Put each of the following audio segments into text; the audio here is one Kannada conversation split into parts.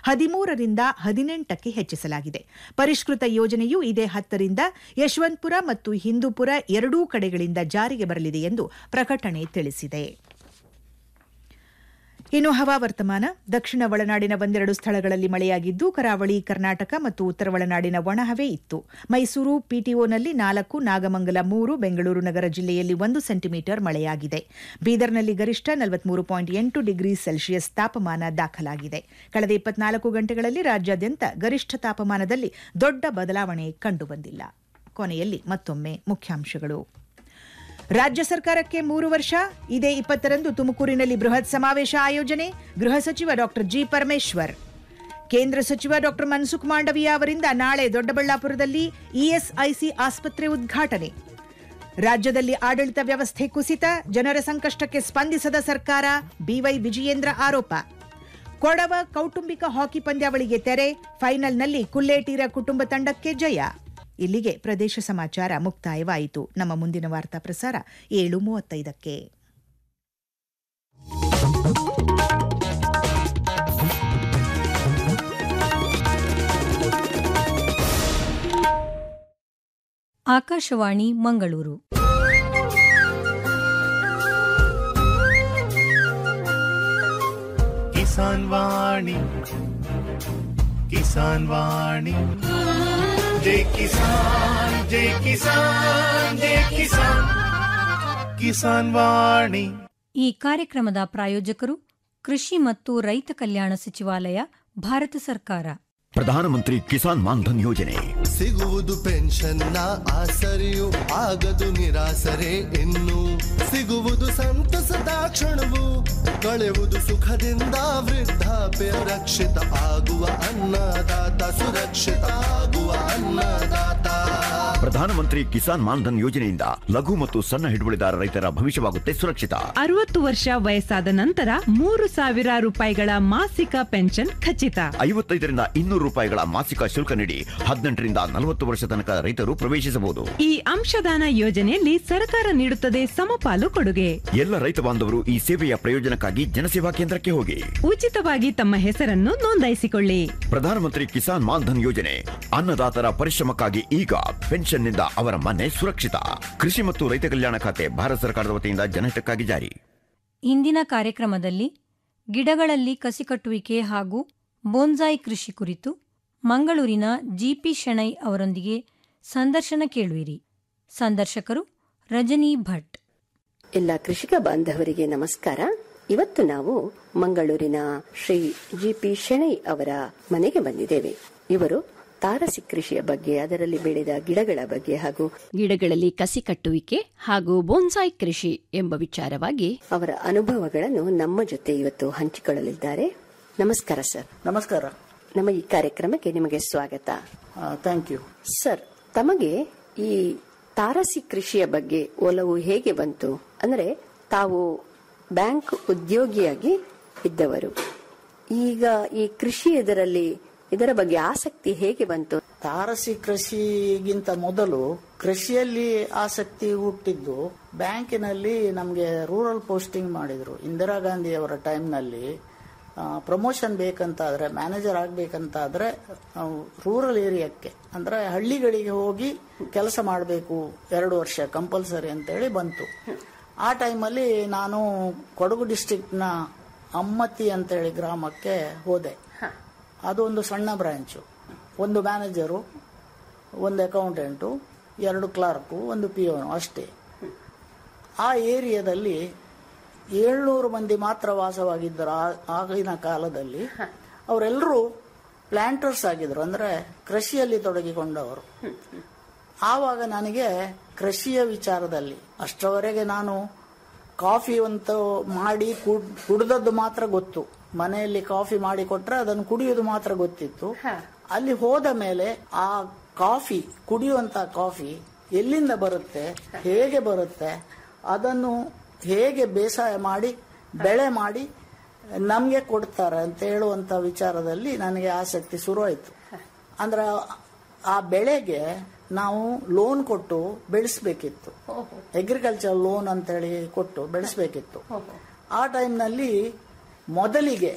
ಹದಿಮೂರರಿಂದ ಹದಿನೆಂಟಕ್ಕೆ ಹೆಚ್ಚಿಸಲಾಗಿದೆ ಪರಿಷ್ಕೃತ ಯೋಜನೆಯು ಇದೇ ಹತ್ತರಿಂದ ಯಶವಂತಪುರ ಮತ್ತು ಹಿಂದೂಪುರ ಎರಡೂ ಕಡೆಗಳಿಂದ ಜಾರಿಗೆ ಬರಲಿದೆ ಎಂದು ಪ್ರಕಟಣೆ ತಿಳಿಸಿದೆ ಇನ್ನು ಹವಾವರ್ತಮಾನ ದಕ್ಷಿಣ ಒಳನಾಡಿನ ಒಂದೆರಡು ಸ್ಥಳಗಳಲ್ಲಿ ಮಳೆಯಾಗಿದ್ದು ಕರಾವಳಿ ಕರ್ನಾಟಕ ಮತ್ತು ಉತ್ತರ ಒಳನಾಡಿನ ಒಣಹವೆ ಇತ್ತು ಮೈಸೂರು ಪಿಟಿಒನಲ್ಲಿ ನಾಲ್ಕು ನಾಗಮಂಗಲ ಮೂರು ಬೆಂಗಳೂರು ನಗರ ಜಿಲ್ಲೆಯಲ್ಲಿ ಒಂದು ಸೆಂಟಿಮೀಟರ್ ಮಳೆಯಾಗಿದೆ ಬೀದರ್ನಲ್ಲಿ ಗರಿಷ್ಠ ನಲವತ್ಮೂರು ಪಾಯಿಂಟ್ ಎಂಟು ಡಿಗ್ರಿ ಸೆಲ್ಸಿಯಸ್ ತಾಪಮಾನ ದಾಖಲಾಗಿದೆ ಕಳೆದ ಇಪ್ಪತ್ನಾಲ್ಕು ಗಂಟೆಗಳಲ್ಲಿ ರಾಜ್ಯಾದ್ಯಂತ ಗರಿಷ್ಠ ತಾಪಮಾನದಲ್ಲಿ ದೊಡ್ಡ ಬದಲಾವಣೆ ಕಂಡುಬಂದಿಲ್ಲ ಕೊನೆಯಲ್ಲಿ ಮತ್ತೊಮ್ಮೆ ಮುಖ್ಯಾಂಶಗಳು ರಾಜ್ಯ ಸರ್ಕಾರಕ್ಕೆ ಮೂರು ವರ್ಷ ಇದೇ ಇಪ್ಪತ್ತರಂದು ತುಮಕೂರಿನಲ್ಲಿ ಬೃಹತ್ ಸಮಾವೇಶ ಆಯೋಜನೆ ಗೃಹ ಸಚಿವ ಡಾ ಜಿ ಪರಮೇಶ್ವರ್ ಕೇಂದ್ರ ಸಚಿವ ಡಾ ಮನ್ಸುಖ್ ಮಾಂಡವಿಯಾ ಅವರಿಂದ ನಾಳೆ ದೊಡ್ಡಬಳ್ಳಾಪುರದಲ್ಲಿ ಇಎಸ್ಐಸಿ ಆಸ್ಪತ್ರೆ ಉದ್ಘಾಟನೆ ರಾಜ್ಯದಲ್ಲಿ ಆಡಳಿತ ವ್ಯವಸ್ಥೆ ಕುಸಿತ ಜನರ ಸಂಕಷ್ಟಕ್ಕೆ ಸ್ಪಂದಿಸದ ಸರ್ಕಾರ ಬಿವೈ ವಿಜಯೇಂದ್ರ ಆರೋಪ ಕೊಡವ ಕೌಟುಂಬಿಕ ಹಾಕಿ ಪಂದ್ಯಾವಳಿಗೆ ತೆರೆ ಫೈನಲ್ನಲ್ಲಿ ಕುಲ್ಲೇಟೀರ ಕುಟುಂಬ ತಂಡಕ್ಕೆ ಜಯ ಇಲ್ಲಿಗೆ ಪ್ರದೇಶ ಸಮಾಚಾರ ಮುಕ್ತಾಯವಾಯಿತು ನಮ್ಮ ಮುಂದಿನ ವಾರ್ತಾ ಪ್ರಸಾರ ಏಳು ಮೂವತ್ತೈದಕ್ಕೆ ಆಕಾಶವಾಣಿ ಮಂಗಳೂರು ಕಿಸಾನ್ ವಾಣಿ ಕಿಸಾನ್ ವಾಣಿ ಜೈ ಕಿಸಾನ್ ಜೈ ಕಿಸಾನ್ ಜೈ ಕಿಸಾನ್ ಕಿಸಾನ್ ವಾಣಿ ಈ ಕಾರ್ಯಕ್ರಮದ ಪ್ರಾಯೋಜಕರು ಕೃಷಿ ಮತ್ತು ರೈತ ಕಲ್ಯಾಣ ಸಚಿವಾಲಯ ಭಾರತ ಸರ್ಕಾರ ಪ್ರಧಾನಮಂತ್ರಿ ಕಿಸಾನ್ ಮಾನ್ಧನ್ ಯೋಜನೆ ಸಿಗುವುದು ಪೆನ್ಷನ್ನ ಆಸರೆಯು ಆಗದು ನಿರಾಸರೆ ಇನ್ನು ಸಿಗುವುದು ಸಂತಸದ ಕ್ಷಣವು ಕಳೆಯುವುದು ಸುಖದಿಂದ ವೃದ್ಧಾಪ್ಯ ರಕ್ಷಿತ ಆಗುವ ಅನ್ನದಾತ ಸುರಕ್ಷಿತ ಆಗುವ ಅನ್ನದಾತ ಪ್ರಧಾನಮಂತ್ರಿ ಕಿಸಾನ್ ಮಾನ್ಧನ್ ಯೋಜನೆಯಿಂದ ಲಘು ಮತ್ತು ಸಣ್ಣ ಹಿಡುವಳಿದಾರ ರೈತರ ಭವಿಷ್ಯವಾಗುತ್ತೆ ಸುರಕ್ಷಿತ ಅರವತ್ತು ವರ್ಷ ವಯಸ್ಸಾದ ನಂತರ ಮೂರು ಸಾವಿರ ರೂಪಾಯಿಗಳ ಮಾಸಿಕ ಪೆನ್ಷನ್ ಖಚಿತ ಐವತ್ತೈದರಿಂದ ಇನ್ನೂರು ರೂಪಾಯಿಗಳ ಮಾಸಿಕ ಶುಲ್ಕ ನೀಡಿ ಹದಿನೆಂಟರಿಂದ ನಲವತ್ತು ವರ್ಷ ತನಕ ರೈತರು ಪ್ರವೇಶಿಸಬಹುದು ಈ ಅಂಶದಾನ ಯೋಜನೆಯಲ್ಲಿ ಸರ್ಕಾರ ನೀಡುತ್ತದೆ ಸಮಪಾಲು ಕೊಡುಗೆ ಎಲ್ಲ ರೈತ ಬಾಂಧವರು ಈ ಸೇವೆಯ ಪ್ರಯೋಜನಕ್ಕಾಗಿ ಜನಸೇವಾ ಕೇಂದ್ರಕ್ಕೆ ಹೋಗಿ ಉಚಿತವಾಗಿ ತಮ್ಮ ಹೆಸರನ್ನು ನೋಂದಾಯಿಸಿಕೊಳ್ಳಿ ಪ್ರಧಾನಮಂತ್ರಿ ಕಿಸಾನ್ ಮಾನ್ಧನ್ ಯೋಜನೆ ಅನ್ನದಾತರ ಪರಿಶ್ರಮಕ್ಕಾಗಿ ಈಗ ಪೆನ್ಷನ್ನಿಂದ ಅವರ ಮನೆ ಸುರಕ್ಷಿತ ಕೃಷಿ ಮತ್ತು ರೈತ ಕಲ್ಯಾಣ ಖಾತೆ ಭಾರತ ಸರ್ಕಾರದ ವತಿಯಿಂದ ಜನಹಿತಕ್ಕಾಗಿ ಜಾರಿ ಇಂದಿನ ಕಾರ್ಯಕ್ರಮದಲ್ಲಿ ಗಿಡಗಳಲ್ಲಿ ಕಸಿ ಕಟ್ಟುವಿಕೆ ಹಾಗೂ ಬೋನ್ಸಾಯಿ ಕೃಷಿ ಕುರಿತು ಮಂಗಳೂರಿನ ಜಿಪಿ ಶೆಣೈ ಅವರೊಂದಿಗೆ ಸಂದರ್ಶನ ಕೇಳುವಿರಿ ಸಂದರ್ಶಕರು ರಜನಿ ಭಟ್ ಎಲ್ಲ ಕೃಷಿಕ ಬಾಂಧವರಿಗೆ ನಮಸ್ಕಾರ ಇವತ್ತು ನಾವು ಮಂಗಳೂರಿನ ಶ್ರೀ ಜಿ ಪಿ ಶೆಣೈ ಅವರ ಮನೆಗೆ ಬಂದಿದ್ದೇವೆ ಇವರು ತಾರಸಿ ಕೃಷಿಯ ಬಗ್ಗೆ ಅದರಲ್ಲಿ ಬೆಳೆದ ಗಿಡಗಳ ಬಗ್ಗೆ ಹಾಗೂ ಗಿಡಗಳಲ್ಲಿ ಕಸಿ ಕಟ್ಟುವಿಕೆ ಹಾಗೂ ಬೋನ್ಸಾಯ್ ಕೃಷಿ ಎಂಬ ವಿಚಾರವಾಗಿ ಅವರ ಅನುಭವಗಳನ್ನು ನಮ್ಮ ಜೊತೆ ಇವತ್ತು ಹಂಚಿಕೊಳ್ಳಲಿದ್ದಾರೆ ನಮಸ್ಕಾರ ಸರ್ ನಮಸ್ಕಾರ ನಮ್ಮ ಈ ಕಾರ್ಯಕ್ರಮಕ್ಕೆ ನಿಮಗೆ ಸ್ವಾಗತ ಥ್ಯಾಂಕ್ ಯು ಸರ್ ತಮಗೆ ಈ ತಾರಸಿ ಕೃಷಿಯ ಬಗ್ಗೆ ಒಲವು ಹೇಗೆ ಬಂತು ಅಂದ್ರೆ ತಾವು ಬ್ಯಾಂಕ್ ಉದ್ಯೋಗಿಯಾಗಿ ಇದ್ದವರು ಈಗ ಈ ಕೃಷಿ ಇದರಲ್ಲಿ ಇದರ ಬಗ್ಗೆ ಆಸಕ್ತಿ ಹೇಗೆ ಬಂತು ತಾರಸಿ ಕೃಷಿಗಿಂತ ಮೊದಲು ಕೃಷಿಯಲ್ಲಿ ಆಸಕ್ತಿ ಹುಟ್ಟಿದ್ದು ಬ್ಯಾಂಕಿನಲ್ಲಿ ನಮಗೆ ರೂರಲ್ ಪೋಸ್ಟಿಂಗ್ ಮಾಡಿದ್ರು ಇಂದಿರಾ ಗಾಂಧಿ ಅವರ ಟೈಮ್ನಲ್ಲಿ ಪ್ರಮೋಷನ್ ಬೇಕಂತಾದ್ರೆ ಮ್ಯಾನೇಜರ್ ಆಗ್ಬೇಕಂತಾದ್ರೆ ರೂರಲ್ ಏರಿಯಾಕ್ಕೆ ಅಂದ್ರೆ ಹಳ್ಳಿಗಳಿಗೆ ಹೋಗಿ ಕೆಲಸ ಮಾಡಬೇಕು ಎರಡು ವರ್ಷ ಕಂಪಲ್ಸರಿ ಅಂತೇಳಿ ಬಂತು ಆ ಟೈಮಲ್ಲಿ ನಾನು ಕೊಡಗು ಡಿಸ್ಟ್ರಿಕ್ಟ್ನ ಅಮ್ಮತ್ತಿ ಅಂತೇಳಿ ಗ್ರಾಮಕ್ಕೆ ಹೋದೆ ಅದು ಒಂದು ಸಣ್ಣ ಬ್ರಾಂಚು ಒಂದು ಮ್ಯಾನೇಜರು ಒಂದು ಅಕೌಂಟೆಂಟು ಎರಡು ಕ್ಲಾರ್ಕು ಒಂದು ಪಿ ಅಷ್ಟೇ ಆ ಏರಿಯಾದಲ್ಲಿ ಏಳ್ನೂರು ಮಂದಿ ಮಾತ್ರ ವಾಸವಾಗಿದ್ದರು ಆ- ಆಗಿನ ಕಾಲದಲ್ಲಿ ಅವರೆಲ್ಲರೂ ಪ್ಲಾಂಟರ್ಸ್ ಆಗಿದ್ರು ಅಂದ್ರೆ ಕೃಷಿಯಲ್ಲಿ ತೊಡಗಿಕೊಂಡವರು ಆವಾಗ ನನಗೆ ಕೃಷಿಯ ವಿಚಾರದಲ್ಲಿ ಅಷ್ಟರವರೆಗೆ ನಾನು ಕಾಫಿ ಅಂತ ಮಾಡಿ ಕುಡ್- ಕುಡ್ದದ್ದು ಮಾತ್ರ ಗೊತ್ತು ಮನೆಯಲ್ಲಿ ಕಾಫಿ ಮಾಡಿ ಕೊಟ್ರೆ ಅದನ್ನು ಕುಡಿಯೋದು ಮಾತ್ರ ಗೊತ್ತಿತ್ತು ಅಲ್ಲಿ ಹೋದ ಮೇಲೆ ಆ ಕಾಫಿ ಕುಡಿಯುವಂತ ಕಾಫಿ ಎಲ್ಲಿಂದ ಬರುತ್ತೆ ಹೇಗೆ ಬರುತ್ತೆ ಅದನ್ನು ಹೇಗೆ ಬೇಸಾಯ ಮಾಡಿ ಬೆಳೆ ಮಾಡಿ ನಮಗೆ ಕೊಡ್ತಾರೆ ಅಂತ ಹೇಳುವಂತ ವಿಚಾರದಲ್ಲಿ ನನಗೆ ಆಸಕ್ತಿ ಶುರುವಾಯಿತು ಅಂದ್ರೆ ಆ ಬೆಳೆಗೆ ನಾವು ಲೋನ್ ಕೊಟ್ಟು ಬೆಳೆಸ್ಬೇಕಿತ್ತು ಅಗ್ರಿಕಲ್ಚರ್ ಲೋನ್ ಅಂತೇಳಿ ಕೊಟ್ಟು ಬೆಳೆಸ್ಬೇಕಿತ್ತು ಆ ಟೈಮ್ನಲ್ಲಿ ಮೊದಲಿಗೆ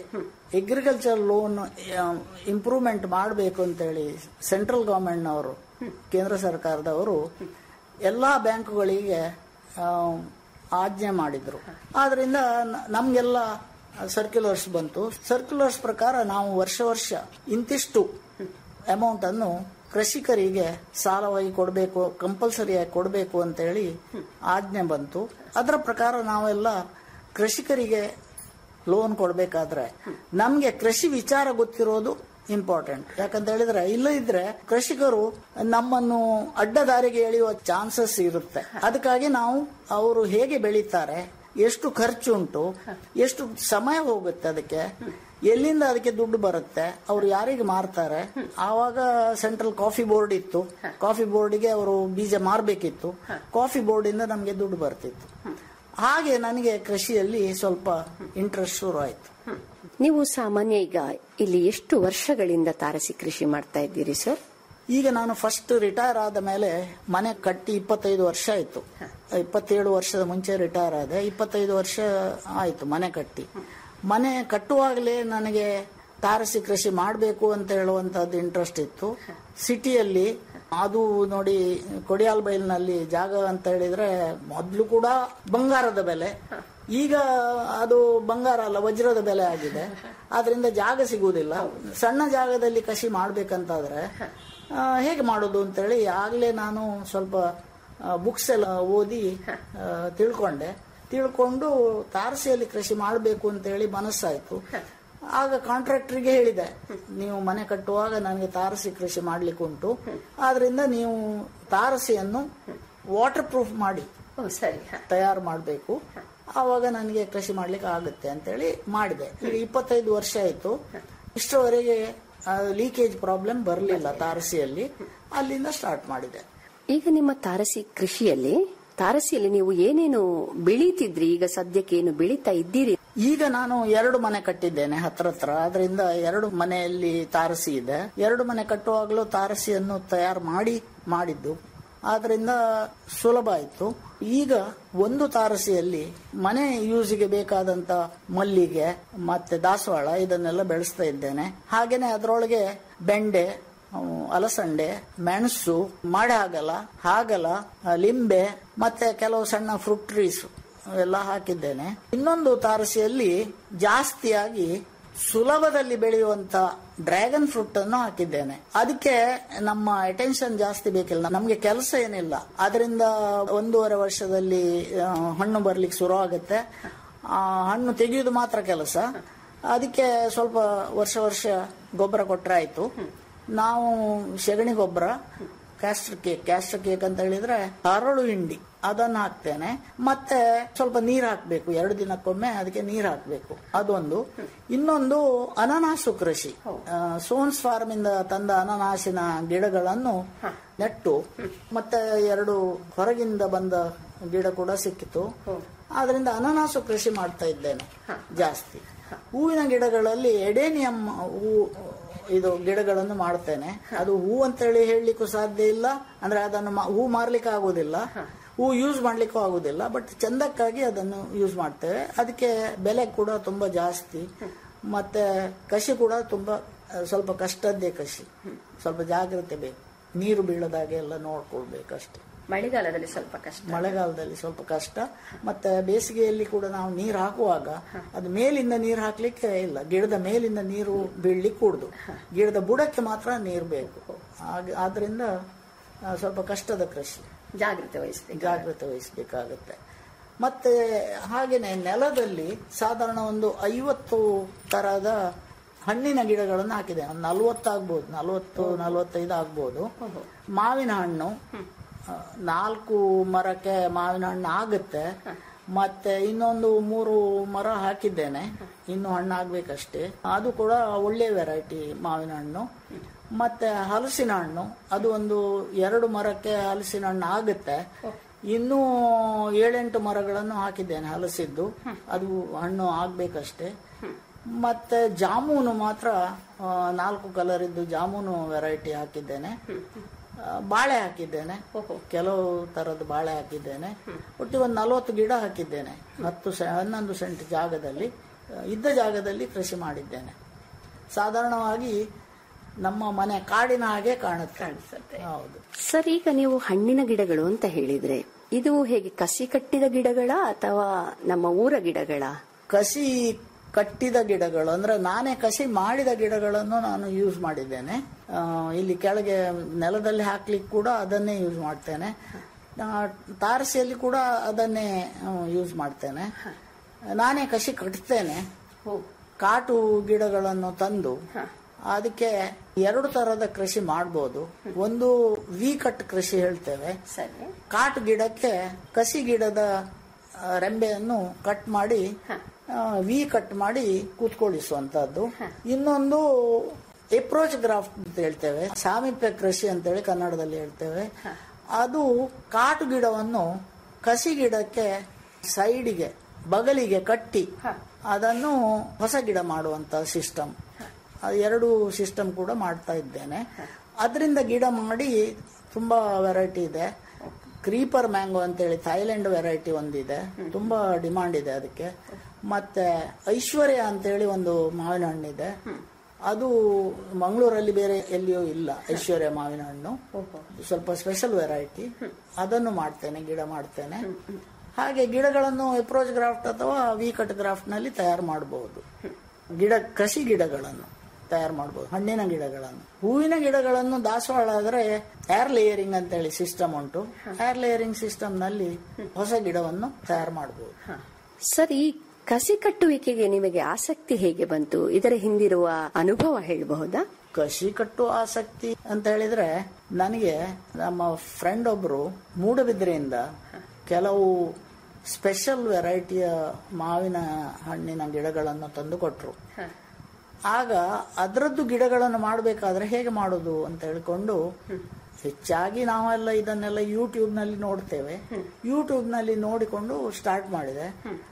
ಅಗ್ರಿಕಲ್ಚರ್ ಲೋನ್ ಇಂಪ್ರೂವ್ಮೆಂಟ್ ಮಾಡಬೇಕು ಅಂತೇಳಿ ಸೆಂಟ್ರಲ್ ಗವರ್ಮೆಂಟ್ನವರು ಕೇಂದ್ರ ಸರ್ಕಾರದವರು ಎಲ್ಲ ಬ್ಯಾಂಕುಗಳಿಗೆ ಆ, ಆಜ್ಞೆ ಮಾಡಿದ್ರು ಆದ್ರಿಂದ ನ- ನಮ್ಗೆಲ್ಲ ಸರ್ಕ್ಯುಲರ್ಸ್ ಬಂತು ಸರ್ಕ್ಯುಲರ್ಸ್ ಪ್ರಕಾರ ನಾವು ವರ್ಷ ವರ್ಷ ಇಂತಿಷ್ಟು ಅಮೌಂಟ್ ಅನ್ನು ಕೃಷಿಕರಿಗೆ ಸಾಲವಾಗಿ ಕೊಡಬೇಕು ಕಂಪಲ್ಸರಿಯಾಗಿ ಕೊಡಬೇಕು ಅಂತೇಳಿ ಆಜ್ಞೆ ಬಂತು ಅದರ ಪ್ರಕಾರ ನಾವೆಲ್ಲ ಕೃಷಿಕರಿಗೆ ಲೋನ್ ಕೊಡಬೇಕಾದ್ರೆ ನಮ್ಗೆ ಕೃಷಿ ವಿಚಾರ ಗೊತ್ತಿರೋದು ಇಂಪಾರ್ಟೆಂಟ್ ಯಾಕಂತ ಹೇಳಿದ್ರೆ ಇಲ್ಲ ಇದ್ರೆ ಕೃಷಿಕರು ನಮ್ಮನ್ನು ಅಡ್ಡ ದಾರಿಗೆ ಎಳೆಯುವ ಚಾನ್ಸಸ್ ಇರುತ್ತೆ ಅದಕ್ಕಾಗಿ ನಾವು ಅವರು ಹೇಗೆ ಬೆಳೀತಾರೆ ಎಷ್ಟು ಖರ್ಚುಂಟು ಎಷ್ಟು ಸಮಯ ಹೋಗುತ್ತೆ ಅದಕ್ಕೆ ಎಲ್ಲಿಂದ ಅದಕ್ಕೆ ದುಡ್ಡು ಬರುತ್ತೆ ಅವ್ರು ಯಾರಿಗೆ ಮಾರ್ತಾರೆ ಆವಾಗ ಸೆಂಟ್ರಲ್ ಕಾಫಿ ಬೋರ್ಡ್ ಇತ್ತು ಕಾಫಿ ಬೋರ್ಡಿಗೆ ಅವರು ಬೀಜ ಮಾರ್ಬೇಕಿತ್ತು ಕಾಫಿ ಬೋರ್ಡ್ ಇಂದ ನಮಗೆ ದುಡ್ಡು ಬರ್ತಿತ್ತು ಹಾಗೆ ನನಗೆ ಕೃಷಿಯಲ್ಲಿ ಸ್ವಲ್ಪ ಇಂಟ್ರೆಸ್ಟ್ ಶುರು ಆಯ್ತು ನೀವು ಸಾಮಾನ್ಯ ಈಗ ಇಲ್ಲಿ ಎಷ್ಟು ವರ್ಷಗಳಿಂದ ತಾರಸಿ ಕೃಷಿ ಮಾಡ್ತಾ ಇದ್ದೀರಿ ಸರ್ ಈಗ ನಾನು ಫಸ್ಟ್ ರಿಟೈರ್ ಆದ ಮೇಲೆ ಮನೆ ಕಟ್ಟಿ ಇಪ್ಪತ್ತೈದು ವರ್ಷ ಆಯ್ತು ಇಪ್ಪತ್ತೇಳು ವರ್ಷದ ಮುಂಚೆ ರಿಟೈರ್ ಆದೆ ಇಪ್ಪತ್ತೈದು ವರ್ಷ ಆಯ್ತು ಮನೆ ಕಟ್ಟಿ ಮನೆ ಕಟ್ಟುವಾಗಲೇ ನನಗೆ ತಾರಸಿ ಕೃಷಿ ಮಾಡಬೇಕು ಅಂತ ಹೇಳುವಂತದ್ದು ಇಂಟ್ರೆಸ್ಟ್ ಇತ್ತು ಸಿಟಿಯಲ್ಲಿ ಅದು ನೋಡಿ ಕೊಡಿಯಾಲ್ ಬೈಲ್ನಲ್ಲಿ ಜಾಗ ಅಂತ ಹೇಳಿದ್ರೆ ಮೊದಲು ಕೂಡ ಬಂಗಾರದ ಬೆಲೆ ಈಗ ಅದು ಬಂಗಾರ ಅಲ್ಲ ವಜ್ರದ ಬೆಲೆ ಆಗಿದೆ ಆದ್ರಿಂದ ಜಾಗ ಸಿಗುವುದಿಲ್ಲ ಸಣ್ಣ ಜಾಗದಲ್ಲಿ ಕೃಷಿ ಮಾಡ್ಬೇಕಂತಾದ್ರೆ ಆ, ಹೇಗೆ ಮಾಡೋದು ಅಂತೇಳಿ ಆಗ್ಲೇ ನಾನು ಸ್ವಲ್ಪ ಬುಕ್ಸ್ ಎಲ್ಲ ಓದಿ ಆ, ತಿಳ್ಕೊಂಡೆ ತಿಳ್ಕೊಂಡು ತಾರಸಿಯಲ್ಲಿ ಕೃಷಿ ಮಾಡಬೇಕು ಅಂತೇಳಿ ಮನಸ್ಸಾಯ್ತು ಆಗ ಕಾಂಟ್ರಾಕ್ಟರ್ಗೆ ಹೇಳಿದೆ ನೀವು ಮನೆ ಕಟ್ಟುವಾಗ ನನಗೆ ತಾರಸಿ ಕೃಷಿ ಮಾಡ್ಲಿಕ್ಕೆ ಉಂಟು ಆದ್ರಿಂದ ನೀವು ತಾರಸಿಯನ್ನು ವಾಟರ್ ಪ್ರೂಫ್ ಮಾಡಿ ಸರಿ ತಯಾರು ಮಾಡಬೇಕು ಆವಾಗ ನನಗೆ ಕೃಷಿ ಮಾಡ್ಲಿಕ್ಕೆ ಆಗುತ್ತೆ ಅಂತೇಳಿ ಮಾಡಿದೆ ಈಗ ಇಪ್ಪತ್ತೈದು ವರ್ಷ ಆಯ್ತು ಇಷ್ಟರವರೆಗೆ ಲೀಕೇಜ್ ಪ್ರಾಬ್ಲಮ್ ಬರಲಿಲ್ಲ ತಾರಸಿಯಲ್ಲಿ ಅಲ್ಲಿಂದ ಸ್ಟಾರ್ಟ್ ಮಾಡಿದೆ ಈಗ ನಿಮ್ಮ ತಾರಸಿ ಕೃಷಿಯಲ್ಲಿ ತಾರಸಿಯಲ್ಲಿ ನೀವು ಏನೇನು ಬೆಳೀತಿದ್ರಿ ಈಗ ಸದ್ಯಕ್ಕೆ ಏನು ಬೆಳೀತಾ ಇದ್ದೀರಿ ಈಗ ನಾನು ಎರಡು ಮನೆ ಕಟ್ಟಿದ್ದೇನೆ ಹತ್ರ ಹತ್ರ ಅದರಿಂದ ಎರಡು ಮನೆಯಲ್ಲಿ ತಾರಸಿ ಇದೆ ಎರಡು ಮನೆ ಕಟ್ಟುವಾಗಲೂ ತಾರಸಿಯನ್ನು ತಯಾರು ಮಾಡಿ ಮಾಡಿದ್ದು ಆದ್ರಿಂದ ಸುಲಭ ಆಯ್ತು ಈಗ ಒಂದು ತಾರಸಿಯಲ್ಲಿ ಮನೆ ಯೂಸಿಗೆ ಬೇಕಾದಂತ ಮಲ್ಲಿಗೆ ಮತ್ತೆ ದಾಸವಾಳ ಇದನ್ನೆಲ್ಲ ಬೆಳೆಸ್ತಾ ಇದ್ದೇನೆ ಹಾಗೇನೆ ಅದರೊಳಗೆ ಬೆಂಡೆ ಅಹ್, ಅಲಸಂಡೆ ಮೆಣಸು ಮಾಡಾಗಲ ಹಾಗಲ ಅಹ್, ಲಿಂಬೆ ಮತ್ತೆ ಕೆಲವು ಸಣ್ಣ ಫ್ರೂಟ್ ಟ್ರೀಸ್ ಎಲ್ಲ ಹಾಕಿದ್ದೇನೆ ಇನ್ನೊಂದು ತಾರಸಿಯಲ್ಲಿ ಜಾಸ್ತಿಯಾಗಿ ಸುಲಭದಲ್ಲಿ ಬೆಳೆಯುವಂತ ಡ್ರ್ಯಾಗನ್ ಫ್ರೂಟ್ ಅನ್ನು ಹಾಕಿದ್ದೇನೆ ಅದಕ್ಕೆ ನಮ್ಮ ಅಟೆನ್ಷನ್ ಜಾಸ್ತಿ ಬೇಕಿಲ್ಲ ನಮ್ಗೆ ಕೆಲಸ ಏನಿಲ್ಲ ಅದರಿಂದ ಒಂದೂವರೆ ವರ್ಷದಲ್ಲಿ ಆ, ಹಣ್ಣು ಬರ್ಲಿಕ್ಕೆ ಶುರು ಆಗುತ್ತೆ ಆ, ಹಣ್ಣು ತೆಗೆಯುವುದು ಮಾತ್ರ ಕೆಲಸ ಅದಕ್ಕೆ ಸ್ವಲ್ಪ ವರ್ಷ ವರ್ಷ ಗೊಬ್ಬರ ಕೊಟ್ರೆ ಆಯ್ತು ನಾವು ಸೆಗಣಿ ಗೊಬ್ಬರ ಕ್ಯಾಸ್ಟರ್ ಕೇಕ್ ಕ್ಯಾಸ್ಟರ್ ಕೇಕ್ ಅಂತ ಹೇಳಿದ್ರೆ ಹರಳು ಹಿಂಡಿ ಅದನ್ನು ಹಾಕ್ತೇನೆ ಮತ್ತೆ ಸ್ವಲ್ಪ ನೀರು ಹಾಕ್ಬೇಕು ಎರಡು ದಿನಕ್ಕೊಮ್ಮೆ ಅದಕ್ಕೆ ನೀರು ಹಾಕ್ಬೇಕು ಅದೊಂದು ಇನ್ನೊಂದು ಅನನಾಸು ಕೃಷಿ ಆ, ಸೋನ್ಸ್ ಫಾರ್ಮ್ ಇಂದ ತಂದ ಅನನಾಸಿನ ಗಿಡಗಳನ್ನು ನೆಟ್ಟು ಮತ್ತೆ ಎರಡು ಹೊರಗಿಂದ ಬಂದ ಗಿಡ ಕೂಡ ಸಿಕ್ಕಿತು ಆದ್ರಿಂದ ಅನನಾಸು ಕೃಷಿ ಮಾಡ್ತಾ ಇದ್ದೇನೆ ಜಾಸ್ತಿ ಹೂವಿನ ಗಿಡಗಳಲ್ಲಿ ಎಡೇನಿಯಂ ಹೂ ಇದು ಗಿಡಗಳನ್ನು ಮಾಡ್ತೇನೆ ಅದು ಹೂ ಅಂತೇಳಿ ಹೇಳಲಿಕ್ಕೂ ಸಾಧ್ಯ ಇಲ್ಲ ಅಂದ್ರೆ ಅದನ್ನು ಮಾ- ಹೂ ಮಾರ್ಲಿಕ್ಕೆ ಆಗುದಿಲ್ಲ ಹೂ ಯೂಸ್ ಮಾಡ್ಲಿಕ್ಕೂ ಆಗುದಿಲ್ಲ ಬಟ್ ಚಂದಕ್ಕಾಗಿ ಅದನ್ನು ಯೂಸ್ ಮಾಡ್ತೇವೆ ಅದಕ್ಕೆ ಬೆಲೆ ಕೂಡ ತುಂಬಾ ಜಾಸ್ತಿ ಮತ್ತೆ ಕೃಷಿ ಕೂಡ ತುಂಬಾ ಆ, ಸ್ವಲ್ಪ ಕಷ್ಟದ್ದೇ ಕೃಷಿ ಸ್ವಲ್ಪ ಜಾಗ್ರತೆ ಬೇಕು ನೀರು ಬೀಳದಾಗೆ ಎಲ್ಲ ನೋಡ್ಕೊಳ್ಬೇಕಷ್ಟೇ ಮಳೆಗಾಲದಲ್ಲಿ ಸ್ವಲ್ಪ ಕಷ್ಟ ಮಳೆಗಾಲದಲ್ಲಿ ಸ್ವಲ್ಪ ಕಷ್ಟ ಮತ್ತೆ ಬೇಸಿಗೆಯಲ್ಲಿ ಕೂಡ ನಾವು ನೀರು ಹಾಕುವಾಗ ಅದು ಮೇಲಿಂದ ನೀರು ಹಾಕ್ಲಿಕ್ಕೆ ಇಲ್ಲ ಗಿಡದ ಮೇಲಿಂದ ನೀರು ಬೀಳ್ಲಿಕ್ಕೆ ಕೂಡುದು ಗಿಡದ ಬುಡಕ್ಕೆ ಮಾತ್ರ ನೀರು ಬೇಕು ಹಾಗೆ ಆದ್ರಿಂದ ಆ, ಸ್ವಲ್ಪ ಕಷ್ಟದ ಕೃಷಿ ಜಾಗ್ರತೆ ವಹಿಸ್ಬೇಕು ಜಾಗ್ರತೆ ವಹಿಸಬೇಕಾಗುತ್ತೆ ಮತ್ತೆ ಹಾಗೇನೆ ನೆಲದಲ್ಲಿ ಸಾಧಾರಣ ಒಂದು ಐವತ್ತು ತರಹದ ಹಣ್ಣಿನ ಗಿಡಗಳನ್ನು ಹಾಕಿದೆ ಒಂದು ನಲ್ವತ್ತು ಆಗ್ಬೋದು ನಲ್ವತ್ತು ನಲ್ವತ್ತೈದು ಆಗ್ಬೋದು ಮಾವಿನ ಹಣ್ಣು ಆ, ನಾಲ್ಕು ಮರಕ್ಕೆ ಮಾವಿನ ಹಣ್ಣು ಆಗುತ್ತೆ ಮತ್ತೆ ಇನ್ನೊಂದು ಮೂರು ಮರ ಹಾಕಿದ್ದೇನೆ ಇನ್ನು ಹಣ್ಣು ಆಗ್ಬೇಕಷ್ಟೇ ಅದು ಕೂಡ ಒಳ್ಳೆ ವೆರೈಟಿ ಮಾವಿನ ಹಣ್ಣು ಮತ್ತೆ ಹಲಸಿನ ಹಣ್ಣು ಅದು ಒಂದು ಎರಡು ಮರಕ್ಕೆ ಹಲಸಿನ ಹಣ್ಣು ಆಗುತ್ತೆ ಇನ್ನೂ ಏಳೆಂಟು ಮರಗಳನ್ನು ಹಾಕಿದ್ದೇನೆ ಹಲಸಿದ್ದು ಅದು ಹಣ್ಣು ಆಗ್ಬೇಕಷ್ಟೇ ಮತ್ತೆ ಜಾಮೂನು ಮಾತ್ರ ಆ, ನಾಲ್ಕು ಕಲರ್ ಇದ್ದು ಜಾಮೂನು ವೆರೈಟಿ ಹಾಕಿದ್ದೇನೆ ಆ, ಬಾಳೆ ಹಾಕಿದ್ದೇನೆ ಕೆಲವು ತರದ ಬಾಳೆ ಹಾಕಿದ್ದೇನೆ ಒಟ್ಟು ಒಂದು ನಲವತ್ತು ಗಿಡ ಹಾಕಿದ್ದೇನೆ ಹತ್ತು ಸೆ- ಹನ್ನೊಂದು ಸೆಂಟ್ ಜಾಗದಲ್ಲಿ ಇದ್ದ ಜಾಗದಲ್ಲಿ ಕೃಷಿ ಮಾಡಿದ್ದೇನೆ ಸಾಧಾರಣವಾಗಿ ನಮ್ಮ ಮನೆ ಕಾಡಿನ ಹಾಗೆ ಕಾಣುತ್ತೆ ಹೌದು ಸರ್ ಈಗ ನೀವು ಹಣ್ಣಿನ ಗಿಡಗಳು ಅಂತ ಹೇಳಿದ್ರೆ ಇದು ಹೇಗೆ ಕಸಿ ಕಟ್ಟಿದ ಗಿಡಗಳ ಅಥವಾ ನಮ್ಮ ಊರ ಗಿಡಗಳ ಕಸಿ ಕಟ್ಟಿದ ಗಿಡಗಳು ಅಂದ್ರೆ ನಾನೇ ಕಸಿ ಮಾಡಿದ ಗಿಡಗಳನ್ನು ನಾನು ಯೂಸ್ ಮಾಡಿದ್ದೇನೆ ಆ, ಇಲ್ಲಿ ಕೆಳಗೆ ನೆಲದಲ್ಲಿ ಹಾಕ್ಲಿಕ್ಕೆ ಕೂಡ ಅದನ್ನೇ ಯೂಸ್ ಮಾಡ್ತೇನೆ ಆ, ತಾರಸಿಯಲ್ಲಿ ಕೂಡ ಅದನ್ನೇ ಯೂಸ್ ಮಾಡ್ತೇನೆ ನಾನೇ ಕಸಿ ಕಟ್ತೇನೆ ಕಾಟು ಗಿಡಗಳನ್ನು ತಂದು ಅದಕ್ಕೆ ಎರಡು ತರದ ಕೃಷಿ ಮಾಡ್ಬೋದು ಒಂದು ವಿ ಕಟ್ ಕೃಷಿ ಹೇಳ್ತೇವೆ ಕಾಟು ಗಿಡಕ್ಕೆ ಕಸಿ ಗಿಡದ ಆ, ರೆಂಬೆಯನ್ನು ಕಟ್ ಮಾಡಿ ಆ, ವಿ ಕಟ್ ಮಾಡಿ ಕೂತ್ಕೊಳ್ಳಿಸುವಂತಹದ್ದು ಇನ್ನೊಂದು ಎಪ್ರೋಚ್ ಗ್ರಾಫ್ಟ್ ಅಂತ ಹೇಳ್ತೇವೆ ಸಾಮೀಪ್ಯ ಕೃಷಿ ಅಂತೇಳಿ ಕನ್ನಡದಲ್ಲಿ ಹೇಳ್ತೇವೆ ಅದು ಕಾಟು ಗಿಡವನ್ನು ಕಸಿ ಗಿಡಕ್ಕೆ ಸೈಡಿಗೆ ಬಗಲಿಗೆ ಕಟ್ಟಿ ಅದನ್ನು ಹೊಸ ಗಿಡ ಮಾಡುವಂತ ಸಿಸ್ಟಮ್ ಅದು ಎರಡು ಸಿಸ್ಟಮ್ ಕೂಡ ಮಾಡ್ತಾ ಇದ್ದೇನೆ ಅದರಿಂದ ಗಿಡ ಮಾಡಿ ತುಂಬಾ ವೆರೈಟಿ ಇದೆ ಕ್ರೀಪರ್ ಮ್ಯಾಂಗೋ ಅಂತೇಳಿ ಥೈಲ್ಯಾಂಡ್ ವೆರೈಟಿ ಒಂದಿದೆ ತುಂಬಾ ಡಿಮಾಂಡ್ ಇದೆ ಅದಕ್ಕೆ ಮತ್ತೆ ಐಶ್ವರ್ಯ ಅಂತೇಳಿ ಒಂದು ಮಾವಿನ ಹಣ್ಣಿದೆ ಅದು ಮಂಗಳೂರಲ್ಲಿ ಬೇರೆ ಎಲ್ಲಿಯೂ ಇಲ್ಲ ಐಶ್ವರ್ಯ ಮಾವಿನ ಹಣ್ಣು ಸ್ವಲ್ಪ ಸ್ಪೆಷಲ್ ವೆರೈಟಿ ಅದನ್ನು ಮಾಡ್ತೇನೆ ಗಿಡ ಮಾಡ್ತೇನೆ ಹಾಗೆ ಗಿಡಗಳನ್ನು ಎಪ್ರೋಚ್ ಗ್ರಾಫ್ಟ್ ಅಥವಾ ವಿ ಕಟ್ ಗ್ರಾಫ್ಟ್ ನಲ್ಲಿ ತಯಾರು ಮಾಡಬಹುದು ಗಿಡ ಕೃಷಿ ಗಿಡಗಳನ್ನು ತಯಾರು ಮಾಡಬಹುದು ಹಣ್ಣಿನ ಗಿಡಗಳನ್ನು ಹೂವಿನ ಗಿಡಗಳನ್ನು ದಾಸವಾಳ ಆದ್ರೆ ಏರ್ ಲೇಯರಿಂಗ್ ಅಂತ ಹೇಳಿ ಸಿಸ್ಟಮ್ ಉಂಟು ಏರ್ ಲೇಯರಿಂಗ್ ಸಿಸ್ಟಮ್ ನಲ್ಲಿ ಹೊಸ ಗಿಡವನ್ನು ತಯಾರು ಮಾಡಬಹುದು ಸರ್ ಈ ಕಸಿ ಕಟ್ಟುವಿಕೆಗೆ ನಿಮಗೆ ಆಸಕ್ತಿ ಹೇಗೆ ಬಂತು ಇದರ ಹಿಂದಿರುವ ಅನುಭವ ಹೇಳಬಹುದಾ ಕಸಿ ಕಟ್ಟುವ ಆಸಕ್ತಿ ಅಂತ ಹೇಳಿದ್ರೆ ನನಗೆ ನಮ್ಮ ಫ್ರೆಂಡ್ ಒಬ್ರು ಮೂಡಬಿದ್ರೆಯಿಂದ ಕೆಲವು ಸ್ಪೆಷಲ್ ವೆರೈಟಿಯ ಮಾವಿನ ಹಣ್ಣಿನ ಗಿಡಗಳನ್ನು ತಂದು ಕೊಟ್ರು ಆಗ ಅದರದ್ದು ಗಿಡಗಳನ್ನು ಮಾಡಬೇಕಾದ್ರೆ ಹೇಗೆ ಮಾಡೋದು ಅಂತ ಹೇಳ್ಕೊಂಡು ಹೆಚ್ಚಾಗಿ ನಾವೆಲ್ಲ ಇದನ್ನೆಲ್ಲ ಯೂಟ್ಯೂಬ್ ನಲ್ಲಿ ನೋಡ್ತೇವೆ ಯೂಟ್ಯೂಬ್ ನಲ್ಲಿ ನೋಡಿಕೊಂಡು ಸ್ಟಾರ್ಟ್ ಮಾಡಿದೆ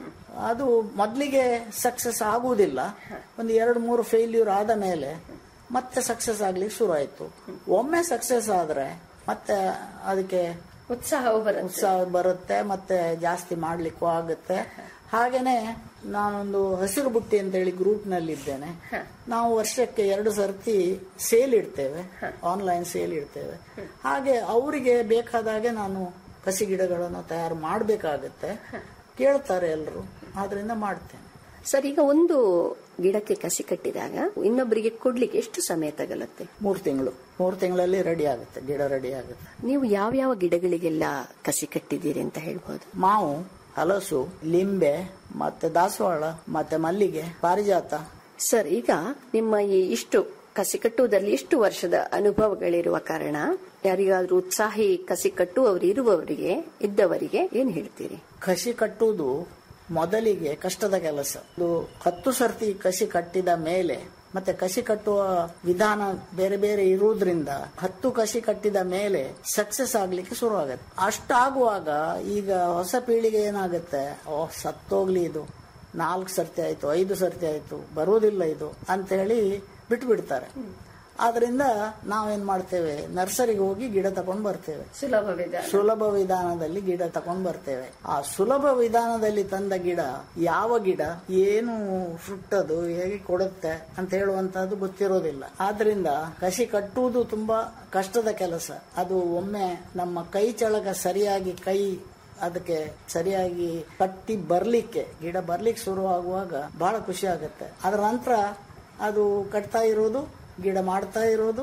ಅದು ಮೊದಲಿಗೆ ಸಕ್ಸಸ್ ಆಗುವುದಿಲ್ಲ ಒಂದು ಎರಡು ಮೂರು ಫೇಲ್ಯೂರ್ ಆದ ಮೇಲೆ ಮತ್ತೆ ಸಕ್ಸಸ್ ಆಗ್ಲಿಕ್ಕೆ ಶುರು ಆಯ್ತು ಒಮ್ಮೆ ಸಕ್ಸಸ್ ಆದ್ರೆ ಮತ್ತೆ ಅದಕ್ಕೆ ಉತ್ಸಾಹ ಉತ್ಸಾಹ ಬರುತ್ತೆ ಮತ್ತೆ ಜಾಸ್ತಿ ಮಾಡ್ಲಿಕ್ಕೂ ಆಗುತ್ತೆ ಹಾಗೇನೆ ನಾನೊಂದು ಹಸಿರು ಬುಟ್ಟಿ ಅಂತ ಹೇಳಿ ಗ್ರೂಪ್ ನಲ್ಲಿ ಇದ್ದೇನೆ ನಾವು ವರ್ಷಕ್ಕೆ ಎರಡು ಸರ್ತಿ ಸೇಲ್ ಇಡ್ತೇವೆ ಆನ್ಲೈನ್ ಸೇಲ್ ಇಡ್ತೇವೆ ಹಾಗೆ ಅವರಿಗೆ ಬೇಕಾದಾಗೆ ನಾನು ಕಸಿ ಗಿಡಗಳನ್ನು ತಯಾರು ಮಾಡಬೇಕಾಗತ್ತೆ ಕೇಳ್ತಾರೆ ಎಲ್ಲರೂ ಆದ್ರಿಂದ ಮಾಡ್ತೇನೆ ಸರ್ ಈಗ ಒಂದು ಗಿಡಕ್ಕೆ ಕಸಿ ಕಟ್ಟಿದಾಗ ಇನ್ನೊಬ್ಬರಿಗೆ ಕೊಡ್ಲಿಕ್ಕೆ ಎಷ್ಟು ಸಮಯ ತಗಲುತ್ತೆ ಮೂರು ತಿಂಗಳು ಮೂರು ತಿಂಗಳಲ್ಲಿ ರೆಡಿ ಆಗುತ್ತೆ ಗಿಡ ರೆಡಿ ಆಗುತ್ತೆ ನೀವು ಯಾವ್ಯಾವ ಗಿಡಗಳಿಗೆಲ್ಲ ಕಸಿ ಕಟ್ಟಿದ್ದೀರಿ ಅಂತ ಹೇಳ್ಬೋದು ಮಾವು ಹಲಸು ಲಿಂಬೆ ಮತ್ತೆ ದಾಸವಾಳ ಮತ್ತೆ ಮಲ್ಲಿಗೆ ಪಾರಿಜಾತ ಸರ್ ಈಗ ನಿಮ್ಮ ಈ ಇಷ್ಟು ಕಸಿ ಕಟ್ಟುವುದರಲ್ಲಿ ಇಷ್ಟು ವರ್ಷದ ಅನುಭವಗಳಿರುವ ಕಾರಣ ಯಾರಿಗಾದ್ರೂ ಉತ್ಸಾಹಿ ಕಸಿ ಕಟ್ಟುವವರು ಇರುವವರಿಗೆ ಇದ್ದವರಿಗೆ ಏನ್ ಹೇಳ್ತೀರಿ ಕಸಿ ಕಟ್ಟುವುದು ಮೊದಲಿಗೆ ಕಷ್ಟದ ಕೆಲಸ ಇದು ಹತ್ತು ಸರ್ತಿ ಕಸಿ ಕಟ್ಟಿದ ಮೇಲೆ ಮತ್ತೆ ಕಸಿ ಕಟ್ಟುವ ವಿಧಾನ ಬೇರೆ ಬೇರೆ ಇರುವುದರಿಂದ ಹತ್ತು ಕಸಿ ಕಟ್ಟಿದ ಮೇಲೆ ಸಕ್ಸಸ್ ಆಗ್ಲಿಕ್ಕೆ ಶುರು ಆಗುತ್ತೆ ಅಷ್ಟಾಗುವಾಗ ಈಗ ಹೊಸ ಪೀಳಿಗೆ ಏನಾಗುತ್ತೆ ಓ ಸತ್ತೋಗ್ಲಿ ಇದು ನಾಲ್ಕು ಸರ್ತಿ ಆಯ್ತು ಐದು ಸರ್ತಿ ಆಯ್ತು ಬರುವುದಿಲ್ಲ ಇದು ಅಂತ ಹೇಳಿ ಬಿಟ್ಟು ಬಿಡ್ತಾರೆ ಆದ್ರಿಂದ ನಾವೇನ್ ಮಾಡ್ತೇವೆ ನರ್ಸರಿಗೆ ಹೋಗಿ ಗಿಡ ತಗೊಂಡ್ ಬರ್ತೇವೆ ಸುಲಭ ವಿಧಾನ ಸುಲಭ ವಿಧಾನದಲ್ಲಿ ಗಿಡ ತಗೊಂಡ್ ಬರ್ತೇವೆ ಆ ಸುಲಭ ವಿಧಾನದಲ್ಲಿ ತಂದ ಗಿಡ ಯಾವ ಗಿಡ ಏನು ಫ್ರುಟ್ ಅದು ಹೇಗೆ ಕೊಡುತ್ತೆ ಅಂತ ಹೇಳುವಂತಹದ್ದು ಗೊತ್ತಿರೋದಿಲ್ಲ ಆದ್ರಿಂದ ಕಸಿ ಕಟ್ಟುವುದು ತುಂಬಾ ಕಷ್ಟದ ಕೆಲಸ ಅದು ಒಮ್ಮೆ ನಮ್ಮ ಕೈ ಚಳಕ ಸರಿಯಾಗಿ ಕೈ ಅದಕ್ಕೆ ಸರಿಯಾಗಿ ಕಟ್ಟಿ ಬರ್ಲಿಕ್ಕೆ ಗಿಡ ಬರ್ಲಿಕ್ಕೆ ಶುರು ಆಗುವಾಗ ಬಹಳ ಖುಷಿ ಆಗುತ್ತೆ ಅದರ ನಂತರ ಅದು ಕಟ್ತಾ ಇರೋದು ಗಿಡ ಮಾಡ್ತಾ ಇರೋದು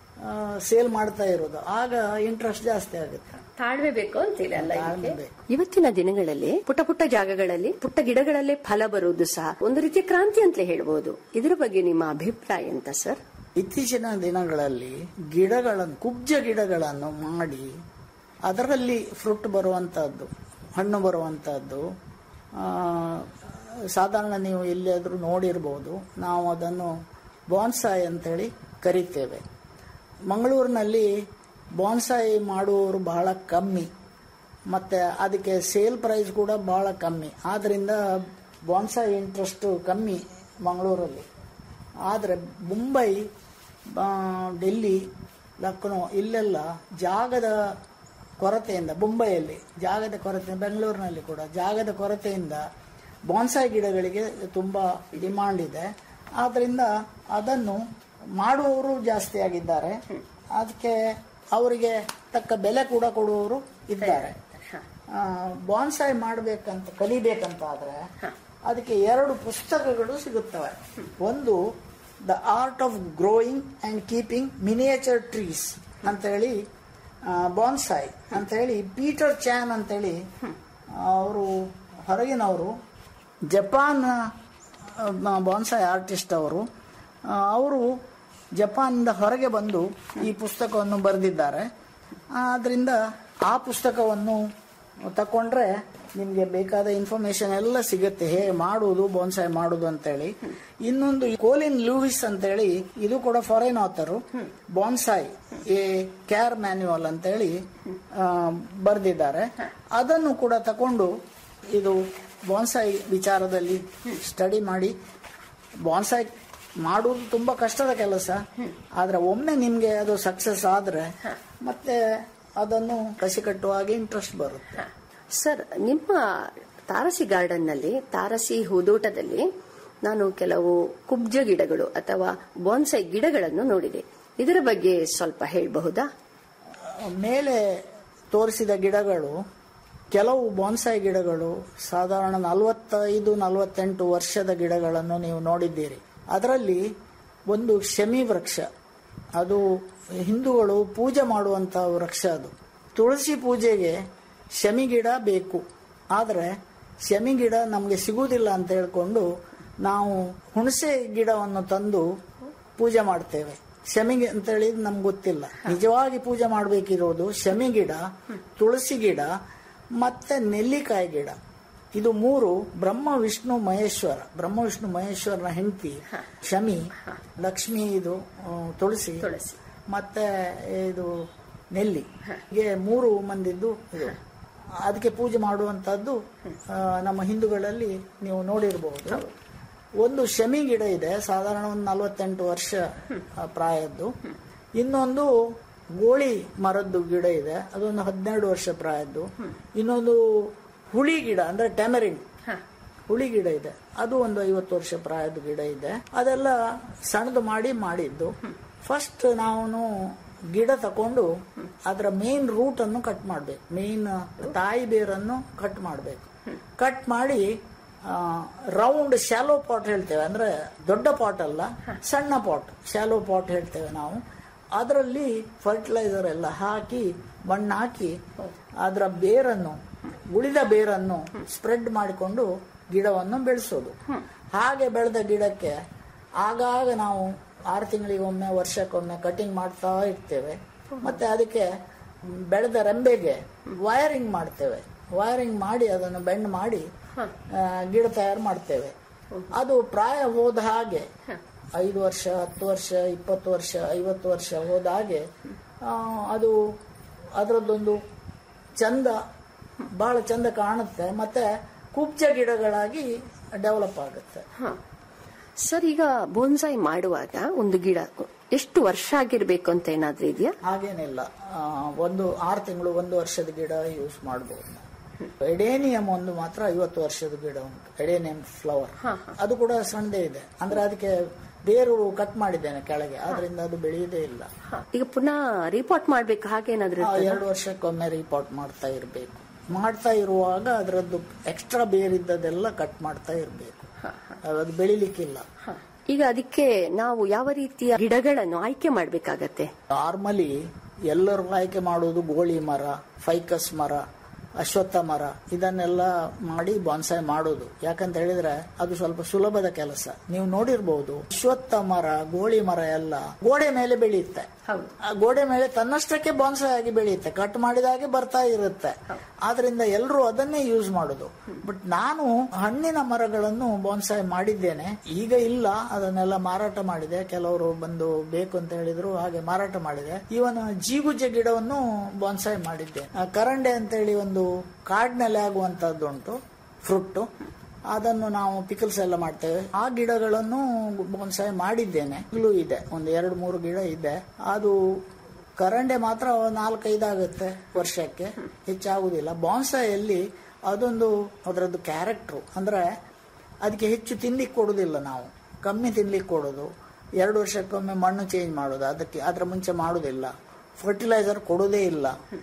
ಸೇಲ್ ಮಾಡ್ತಾ ಇರೋದು ಆಗ ಇಂಟ್ರೆಸ್ಟ್ ಜಾಸ್ತಿ ಆಗುತ್ತೆ ತಾಳ್ಮೆ ಬೇಕು ಅಂತೀರಿ ಅಲ್ಲ ತಾಳ್ಮೆ ಬೇಕು. ಇವತ್ತಿನ ದಿನಗಳಲ್ಲಿ ಪುಟ್ಟ ಪುಟ್ಟ ಜಾಗಗಳಲ್ಲಿ ಪುಟ್ಟ ಗಿಡಗಳಲ್ಲೇ ಫಲ ಬರುವುದು ಸಹ ಒಂದು ರೀತಿಯ ಕ್ರಾಂತಿ ಅಂತಲೇ ಹೇಳ್ಬೋದು ಇದರ ಬಗ್ಗೆ ನಿಮ್ಮ ಅಭಿಪ್ರಾಯ ಎಂತ ಸರ್ ಇತ್ತೀಚಿನ ದಿನಗಳಲ್ಲಿ ಗಿಡಗಳನ್ನು ಕುಬ್ಜ ಗಿಡಗಳನ್ನು ಮಾಡಿ ಅದರಲ್ಲಿ ಫ್ರೂಟ್ ಬರುವಂತಹದ್ದು ಹಣ್ಣು ಬರುವಂತಹದ್ದು ಆ, ಸಾಧಾರಣ ನೀವು ಎಲ್ಲಿಯಾದ್ರೂ ನೋಡಿರ್ಬೋದು ನಾವು ಅದನ್ನು ಬಾನ್ಸಾಯ್ ಅಂತೇಳಿ ಕರಿತೇವೆ ಮಂಗಳೂರಿನಲ್ಲಿ ಬಾನ್ಸಾಯಿ ಮಾಡುವವರು ಬಹಳ ಕಮ್ಮಿ ಮತ್ತೆ ಅದಕ್ಕೆ ಸೇಲ್ ಪ್ರೈಸ್ ಕೂಡ ಬಹಳ ಕಮ್ಮಿ ಆದ್ರಿಂದ ಬಾನ್ಸಾಯಿ ಇಂಟ್ರೆಸ್ಟ್ ಕಮ್ಮಿ ಮಂಗಳೂರಲ್ಲಿ ಆದರೆ ಮುಂಬೈ ಆ, ಡೆಲ್ಲಿ ಲಕ್ನೋ ಇಲ್ಲೆಲ್ಲ ಜಾಗದ ಕೊರತೆಯಿಂದ ಮುಂಬೈಯಲ್ಲಿ ಜಾಗದ ಕೊರತೆ ಬೆಂಗಳೂರಿನಲ್ಲಿ ಕೂಡ ಜಾಗದ ಕೊರತೆಯಿಂದ ಬಾನ್ಸಾಯಿ ಗಿಡಗಳಿಗೆ ತುಂಬಾ ಡಿಮಾಂಡ್ ಇದೆ ಆದ್ರಿಂದ ಅದನ್ನು ಮಾಡುವವರು ಜಾಸ್ತಿ ಆಗಿದ್ದಾರೆ ಅದಕ್ಕೆ ಅವರಿಗೆ ತಕ್ಕ ಬೆಲೆ ಕೂಡ ಕೊಡುವವರು ಇದ್ದಾರೆ ಬಾನ್ಸಾಯಿ ಮಾಡ್ಬೇಕಂತ ಕಲಿಬೇಕಂತ ಆದ್ರೆ ಅದಕ್ಕೆ ಎರಡು ಪುಸ್ತಕಗಳು ಸಿಗುತ್ತವೆ ಒಂದು the art of growing and keeping miniature trees ಅಂತ ಹೇಳಿ ಬಾನ್ಸಾಯ್ ಅಂತ ಹೇಳಿ ಪೀಟರ್ ಚಾನ್ ಅಂತೇಳಿ ಅವರು ಹೊರಗಿನವರು ಜಪಾನ್ ಬಾನ್ಸಾಯ್ ಆರ್ಟಿಸ್ಟ್ ಅವರು ಅವರು ಜಪಾನಿಂದ ಹೊರಗೆ ಬಂದು ಈ ಪುಸ್ತಕವನ್ನು ಬರೆದಿದ್ದಾರೆ ಆದ್ರಿಂದ ಆ ಪುಸ್ತಕವನ್ನು ತಕೊಂಡ್ರೆ ನಿಮಗೆ ಬೇಕಾದ ಇನ್ಫಾರ್ಮೇಶನ್ ಎಲ್ಲ ಸಿಗುತ್ತೆ ಹೇಗೆ ಮಾಡುವುದು ಬಾನ್ಸಾಯ್ ಮಾಡುವುದು ಅಂತೇಳಿ ಇನ್ನೊಂದು ಕೋಲಿನ್ ಲೂಯಿಸ್ ಅಂತೇಳಿ ಇದು ಕೂಡ foreign author bonsai a care manual ಅಂತೇಳಿ ಬರೆದಿದ್ದಾರೆ ಅದನ್ನು ಕೂಡ ತಕೊಂಡು ಇದು ಬಾನ್ಸಾಯ್ ವಿಚಾರದಲ್ಲಿ ಸ್ಟಡಿ ಮಾಡಿ ಬಾನ್ಸಾಯ್ ಮಾಡುವುದು ತುಂಬಾ ಕಷ್ಟದ ಕೆಲಸ ಆದ್ರೆ ಒಮ್ಮೆ ನಿಮ್ಗೆ ಅದು ಸಕ್ಸಸ್ ಆದ್ರೆ ಮತ್ತೆ ಅದನ್ನು ಕಸಿ ಕಟ್ಟುವಾಗ ಇಂಟ್ರೆಸ್ಟ್ ಬರುತ್ತೆ ಸರ್ ನಿಮ್ಮ ತಾರಸಿ ಗಾರ್ಡನ್ ನಲ್ಲಿ ತಾರಸಿ ಹೂದೋಟದಲ್ಲಿ ನಾನು ಕೆಲವು ಕುಬ್ಜ ಗಿಡಗಳು ಅಥವಾ ಬಾನ್ಸೈ ಗಿಡಗಳನ್ನು ನೋಡಿದೆ ಇದರ ಬಗ್ಗೆ ಸ್ವಲ್ಪ ಹೇಳಬಹುದಾ ಮೇಲೆ ತೋರಿಸಿದ ಗಿಡಗಳು ಕೆಲವು ಬಾನ್ಸಾಯಿ ಗಿಡಗಳು ಸಾಧಾರಣ ನಲವತ್ತೈದು ನಲವತ್ತೆಂಟು ವರ್ಷದ ಗಿಡಗಳನ್ನು ನೀವು ನೋಡಿದ್ದೀರಿ ಅದರಲ್ಲಿ ಒಂದು ಶಮಿ ವೃಕ್ಷ ಅದು ಹಿಂದೂಗಳು ಪೂಜೆ ಮಾಡುವಂತ ವೃಕ್ಷ ಅದು ತುಳಸಿ ಪೂಜೆಗೆ ಶಮಿ ಗಿಡ ಬೇಕು ಆದರೆ ಶಮಿ ಗಿಡ ನಮಗೆ ಸಿಗುವುದಿಲ್ಲ ಅಂತ ಹೇಳ್ಕೊಂಡು ನಾವು ಹುಣಸೆ ಗಿಡವನ್ನು ತಂದು ಪೂಜೆ ಮಾಡ್ತೇವೆ ಶಮಿ ಅಂತ ಹೇಳಿದ್ ನಮ್ಗೆ ಗೊತ್ತಿಲ್ಲ ನಿಜವಾಗಿ ಪೂಜೆ ಮಾಡಬೇಕಿರೋದು ಶಮಿ ಗಿಡ ತುಳಸಿ ಗಿಡ ಮತ್ತೆ ನೆಲ್ಲಿಕಾಯಿ ಗಿಡ ಇದು ಮೂರು ಬ್ರಹ್ಮ ವಿಷ್ಣು ಮಹೇಶ್ವರ ಬ್ರಹ್ಮ ವಿಷ್ಣು ಮಹೇಶ್ವರನ ಹೆಂಡತಿ ಶಮಿ ಲಕ್ಷ್ಮಿ ಇದು ಆ, ತುಳಸಿ ತುಳಸಿ. ಮತ್ತೆ ಇದು ನೆಲ್ಲಿ ಹೀಗೆ ಮೂರು ಮಂದಿದ್ದು ಇದು ಅದಕ್ಕೆ ಪೂಜೆ ಮಾಡುವಂತದ್ದು ಆ, ನಮ್ಮ ಹಿಂದೂಗಳಲ್ಲಿ ನೀವು ನೋಡಿರಬಹುದು ಒಂದು ಶಮಿ ಗಿಡ ಇದೆ ಸಾಧಾರಣ ಒಂದು ನಲವತ್ತೆಂಟು ವರ್ಷ ಆ, ಪ್ರಾಯದ್ದು ಇನ್ನೊಂದು ಗೋಳಿ ಮರದ್ದು ಗಿಡ ಇದೆ ಅದೊಂದು ಹದಿನೆರಡು ವರ್ಷ ಪ್ರಾಯದ್ದು ಇನ್ನೊಂದು ಹುಳಿ ಗಿಡ ಅಂದ್ರೆ ಟೆಮರಿನ್ ಹುಳಿ ಗಿಡ ಇದೆ ಅದು ಒಂದು ಐವತ್ತು ವರ್ಷ ಪ್ರಾಯದ ಗಿಡ ಇದೆ ಅದೆಲ್ಲ ಸಣ್ಣದು ಮಾಡಿ ಮಾಡಿದ್ದು ಫಸ್ಟ್ ನಾವು ಗಿಡ ತಕೊಂಡು ಅದರ ಮೇನ್ ರೂಟ್ ಅನ್ನು ಕಟ್ ಮಾಡಬೇಕು ಮೇನ್ ತಾಯಿ ಬೇರನ್ನು ಕಟ್ ಮಾಡಬೇಕು ಕಟ್ ಮಾಡಿ ರೌಂಡ್ ಶಾಲೋ ಪಾಟ್ ಹೇಳ್ತೇವೆ ಅಂದ್ರೆ ದೊಡ್ಡ ಪಾಟ್ ಅಲ್ಲ ಸಣ್ಣ ಪಾಟ್ ಶಾಲೋ ಪಾಟ್ ಹೇಳ್ತೇವೆ ನಾವು ಅದರಲ್ಲಿ ಫರ್ಟಿಲೈಸರ್ ಎಲ್ಲ ಹಾಕಿ ಮಣ್ಣು ಹಾಕಿ ಅದರ ಬೇರನ್ನು ಉಳಿದ ಬೇರನ್ನು ಸ್ಪ್ರೆಡ್ ಮಾಡಿಕೊಂಡು ಗಿಡವನ್ನು ಬೆಳೆಸೋದು ಹಾಗೆ ಬೆಳೆದ ಗಿಡಕ್ಕೆ ಆಗಾಗ ನಾವು ಆರು ತಿಂಗಳಿಗೊಮ್ಮೆ ವರ್ಷಕ್ಕೊಮ್ಮೆ ಕಟಿಂಗ್ ಮಾಡ್ತಾ ಇರ್ತೇವೆ ಮತ್ತೆ ಅದಕ್ಕೆ ಬೆಳೆದ ರೆಂಬೆಗೆ ವೈರಿಂಗ್ ಮಾಡ್ತೇವೆ ವೈರಿಂಗ್ ಮಾಡಿ ಅದನ್ನು ಬೆಂಡ್ ಮಾಡಿ ಆ, ಗಿಡ ತಯಾರು ಮಾಡ್ತೇವೆ ಅದು ಪ್ರಾಯ ಹೋದ ಹಾಗೆ ಐದು ವರ್ಷ ಹತ್ತು ವರ್ಷ ಇಪ್ಪತ್ತು ವರ್ಷ ಐವತ್ತು ವರ್ಷ ಹೋದ ಹಾಗೆ ಆ, ಅದು ಅದರದ್ದೊಂದು ಚಂದ ಬಹಳ ಚಂದ ಕಾಣುತ್ತೆ ಮತ್ತೆ ಕುಬ್ಜ ಗಿಡಗಳಾಗಿ ಡೆವಲಪ್ ಆಗುತ್ತೆ ಹ. ಸರ್ ಈಗ ಬೋನ್ಸಾಯಿ ಮಾಡುವಾಗ ಒಂದು ಗಿಡ ಎಷ್ಟು ವರ್ಷ ಆಗಿರ್ಬೇಕು ಅಂತ ಏನಾದ್ರೂ ಇದೆಯಾ ಹಾಗೇನಿಲ್ಲ ಆ, ಒಂದು ಆರು ತಿಂಗಳು ಒಂದು ವರ್ಷದ ಗಿಡ ಯೂಸ್ ಮಾಡಬಹುದು ಎಡೇನಿಯಂ ಒಂದು ಮಾತ್ರ ಐವತ್ತು ವರ್ಷದ ಗಿಡ ಉಂಟು ಎಡೇನಿಯಂ ಫ್ಲವರ್ ಅದು ಕೂಡ ಸಣ್ಣದೇ ಇದೆ ಅಂದ್ರೆ ಅದಕ್ಕೆ ಬೇರು ಕಟ್ ಮಾಡಿದ್ದೇನೆ ಕೆಳಗೆ ಆದ್ರಿಂದ ಅದು ಬೆಳೆಯುವುದೇ ಇಲ್ಲ ಈಗ ಪುನಃ ರಿಪೋರ್ಟ್ ಮಾಡ್ಬೇಕು ಹಾಗೇನಾದ್ರೂ ಆ, ಇರ್ತದಾ? ಎರಡು ವರ್ಷಕ್ಕೊಮ್ಮೆ ರಿಪೋರ್ಟ್ ಮಾಡ್ತಾ ಇರಬೇಕು ಮಾಡ್ತಾ ಇರುವಾಗ ಅದರದ್ದು ಎಕ್ಸ್ಟ್ರಾ ಬೇರಿದ್ದದೆಲ್ಲ ಕಟ್ ಮಾಡ್ತಾ ಇರಬೇಕು ಅದು ಬೆಳಿಲಿಕ್ಕಿಲ್ಲ ಈಗ ಅದಕ್ಕೆ ನಾವು ಯಾವ ರೀತಿಯ ಗಿಡಗಳನ್ನು ಆಯ್ಕೆ ಮಾಡ್ಬೇಕಾಗತ್ತೆ ನಾರ್ಮಲಿ ಎಲ್ಲರೂ ಆಯ್ಕೆ ಮಾಡುವುದು ಗೋಳಿ ಮರ ಫೈಕಸ್ ಮರ ಅಶ್ವತ್ಥ ಮರ ಇದನ್ನೆಲ್ಲ ಮಾಡಿ ಬಾನ್ಸಾಯ್ ಮಾಡೋದು ಯಾಕಂತ ಹೇಳಿದ್ರೆ ಅದು ಸ್ವಲ್ಪ ಸುಲಭದ ಕೆಲಸ ನೀವು ನೋಡಿರ್ಬಹುದು ಅಶ್ವತ್ಥ ಮರ ಗೋಳಿ ಮರ ಎಲ್ಲ ಗೋಡೆ ಮೇಲೆ ಬೆಳೆಯುತ್ತೆ ಆ ಗೋಡೆ ಮೇಲೆ ತನ್ನಷ್ಟಕ್ಕೆ ಬಾನ್ಸಾಯ್ ಆಗಿ ಬೆಳೆಯುತ್ತೆ ಕಟ್ ಮಾಡಿದಾಗೆ ಬರ್ತಾ ಇರುತ್ತೆ ಆದ್ರಿಂದ ಎಲ್ಲರೂ ಅದನ್ನೇ ಯೂಸ್ ಮಾಡೋದು ಬಟ್ ನಾನು ಹಣ್ಣಿನ ಮರಗಳನ್ನು ಬಾನ್ಸಾಯ್ ಮಾಡಿದ್ದೇನೆ ಈಗ ಇಲ್ಲ ಅದನ್ನೆಲ್ಲ ಮಾರಾಟ ಮಾಡಿದೆ ಕೆಲವರು ಬಂದು ಬೇಕು ಅಂತ ಹೇಳಿದ್ರು ಹಾಗೆ ಮಾರಾಟ ಮಾಡಿದೆ ಇವನ್ ಜೀಗುಜ್ಜೆ ಗಿಡವನ್ನು ಬಾನ್ಸಾಯ್ ಮಾಡಿದ್ದೆ ಆ, ಕರಂಡೆ ಅಂತ ಹೇಳಿ ಒಂದು ಕಾಡಿನಲ್ಲಿ ಆಗುವಂತದ್ದು ಉಂಟು ಫ್ರೂಟ್ ಅದನ್ನು ನಾವು ಪಿಕಲ್ಸ್ ಎಲ್ಲ ಮಾಡ್ತೇವೆ ಆ ಗಿಡಗಳನ್ನು ಬಾನ್ಸಾಯ್ ಮಾಡಿದ್ದೇನೆ ಈಗಲೂ ಇದೆ ಒಂದು ಎರಡು ಮೂರು ಗಿಡ ಇದೆ ಅದು ಕರಂಡೆ ಮಾತ್ರ ನಾಲ್ಕೈದು ಆಗುತ್ತೆ ವರ್ಷಕ್ಕೆ ಹೆಚ್ಚಾಗುದಿಲ್ಲ ಬಾನ್ಸಾಯಲ್ಲಿ ಅದೊಂದು ಅದರದ್ದು ಕ್ಯಾರೆಕ್ಟರ್ ಅಂದ್ರೆ ಅದಕ್ಕೆ ಹೆಚ್ಚು ತಿನ್ಲಿಕ್ಕೆ ಕೊಡೋದಿಲ್ಲ ನಾವು ಕಮ್ಮಿ ತಿನ್ಲಿಕ್ಕೆ ಕೊಡೋದು ಎರಡು ವರ್ಷಕ್ಕೊಮ್ಮೆ ಮಣ್ಣು ಚೇಂಜ್ ಮಾಡೋದು ಅದಕ್ಕೆ ಅದರ ಮುಂಚೆ ಮಾಡೋದಿಲ್ಲ ಫರ್ಟಿಲೈಸರ್ ಕೊಡೋದೇ ಇಲ್ಲ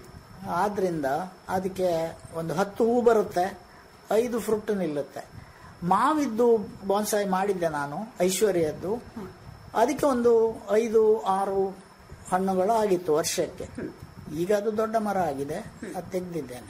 ಆದ್ರಿಂದ ಅದಕ್ಕೆ ಒಂದು ಹತ್ತು ಹೂ ಬರುತ್ತೆ ಐದು ಫ್ರೂಟ್ ನಿಲ್ಲುತ್ತೆ ಮಾವಿದ್ದು ಬಾನ್ಸಾಯಿ ಮಾಡಿದ್ದೆ ನಾನು ಐಶ್ವರ್ಯದ್ದು ಅದಕ್ಕೆ ಒಂದು ಐದು ಆರು ಹಣ್ಣುಗಳು ಆಗಿತ್ತು ವರ್ಷಕ್ಕೆ ಈಗ ಅದು ದೊಡ್ಡ ಮರ ಆಗಿದೆ ಅದು ತೆಗೆದಿದ್ದೇನೆ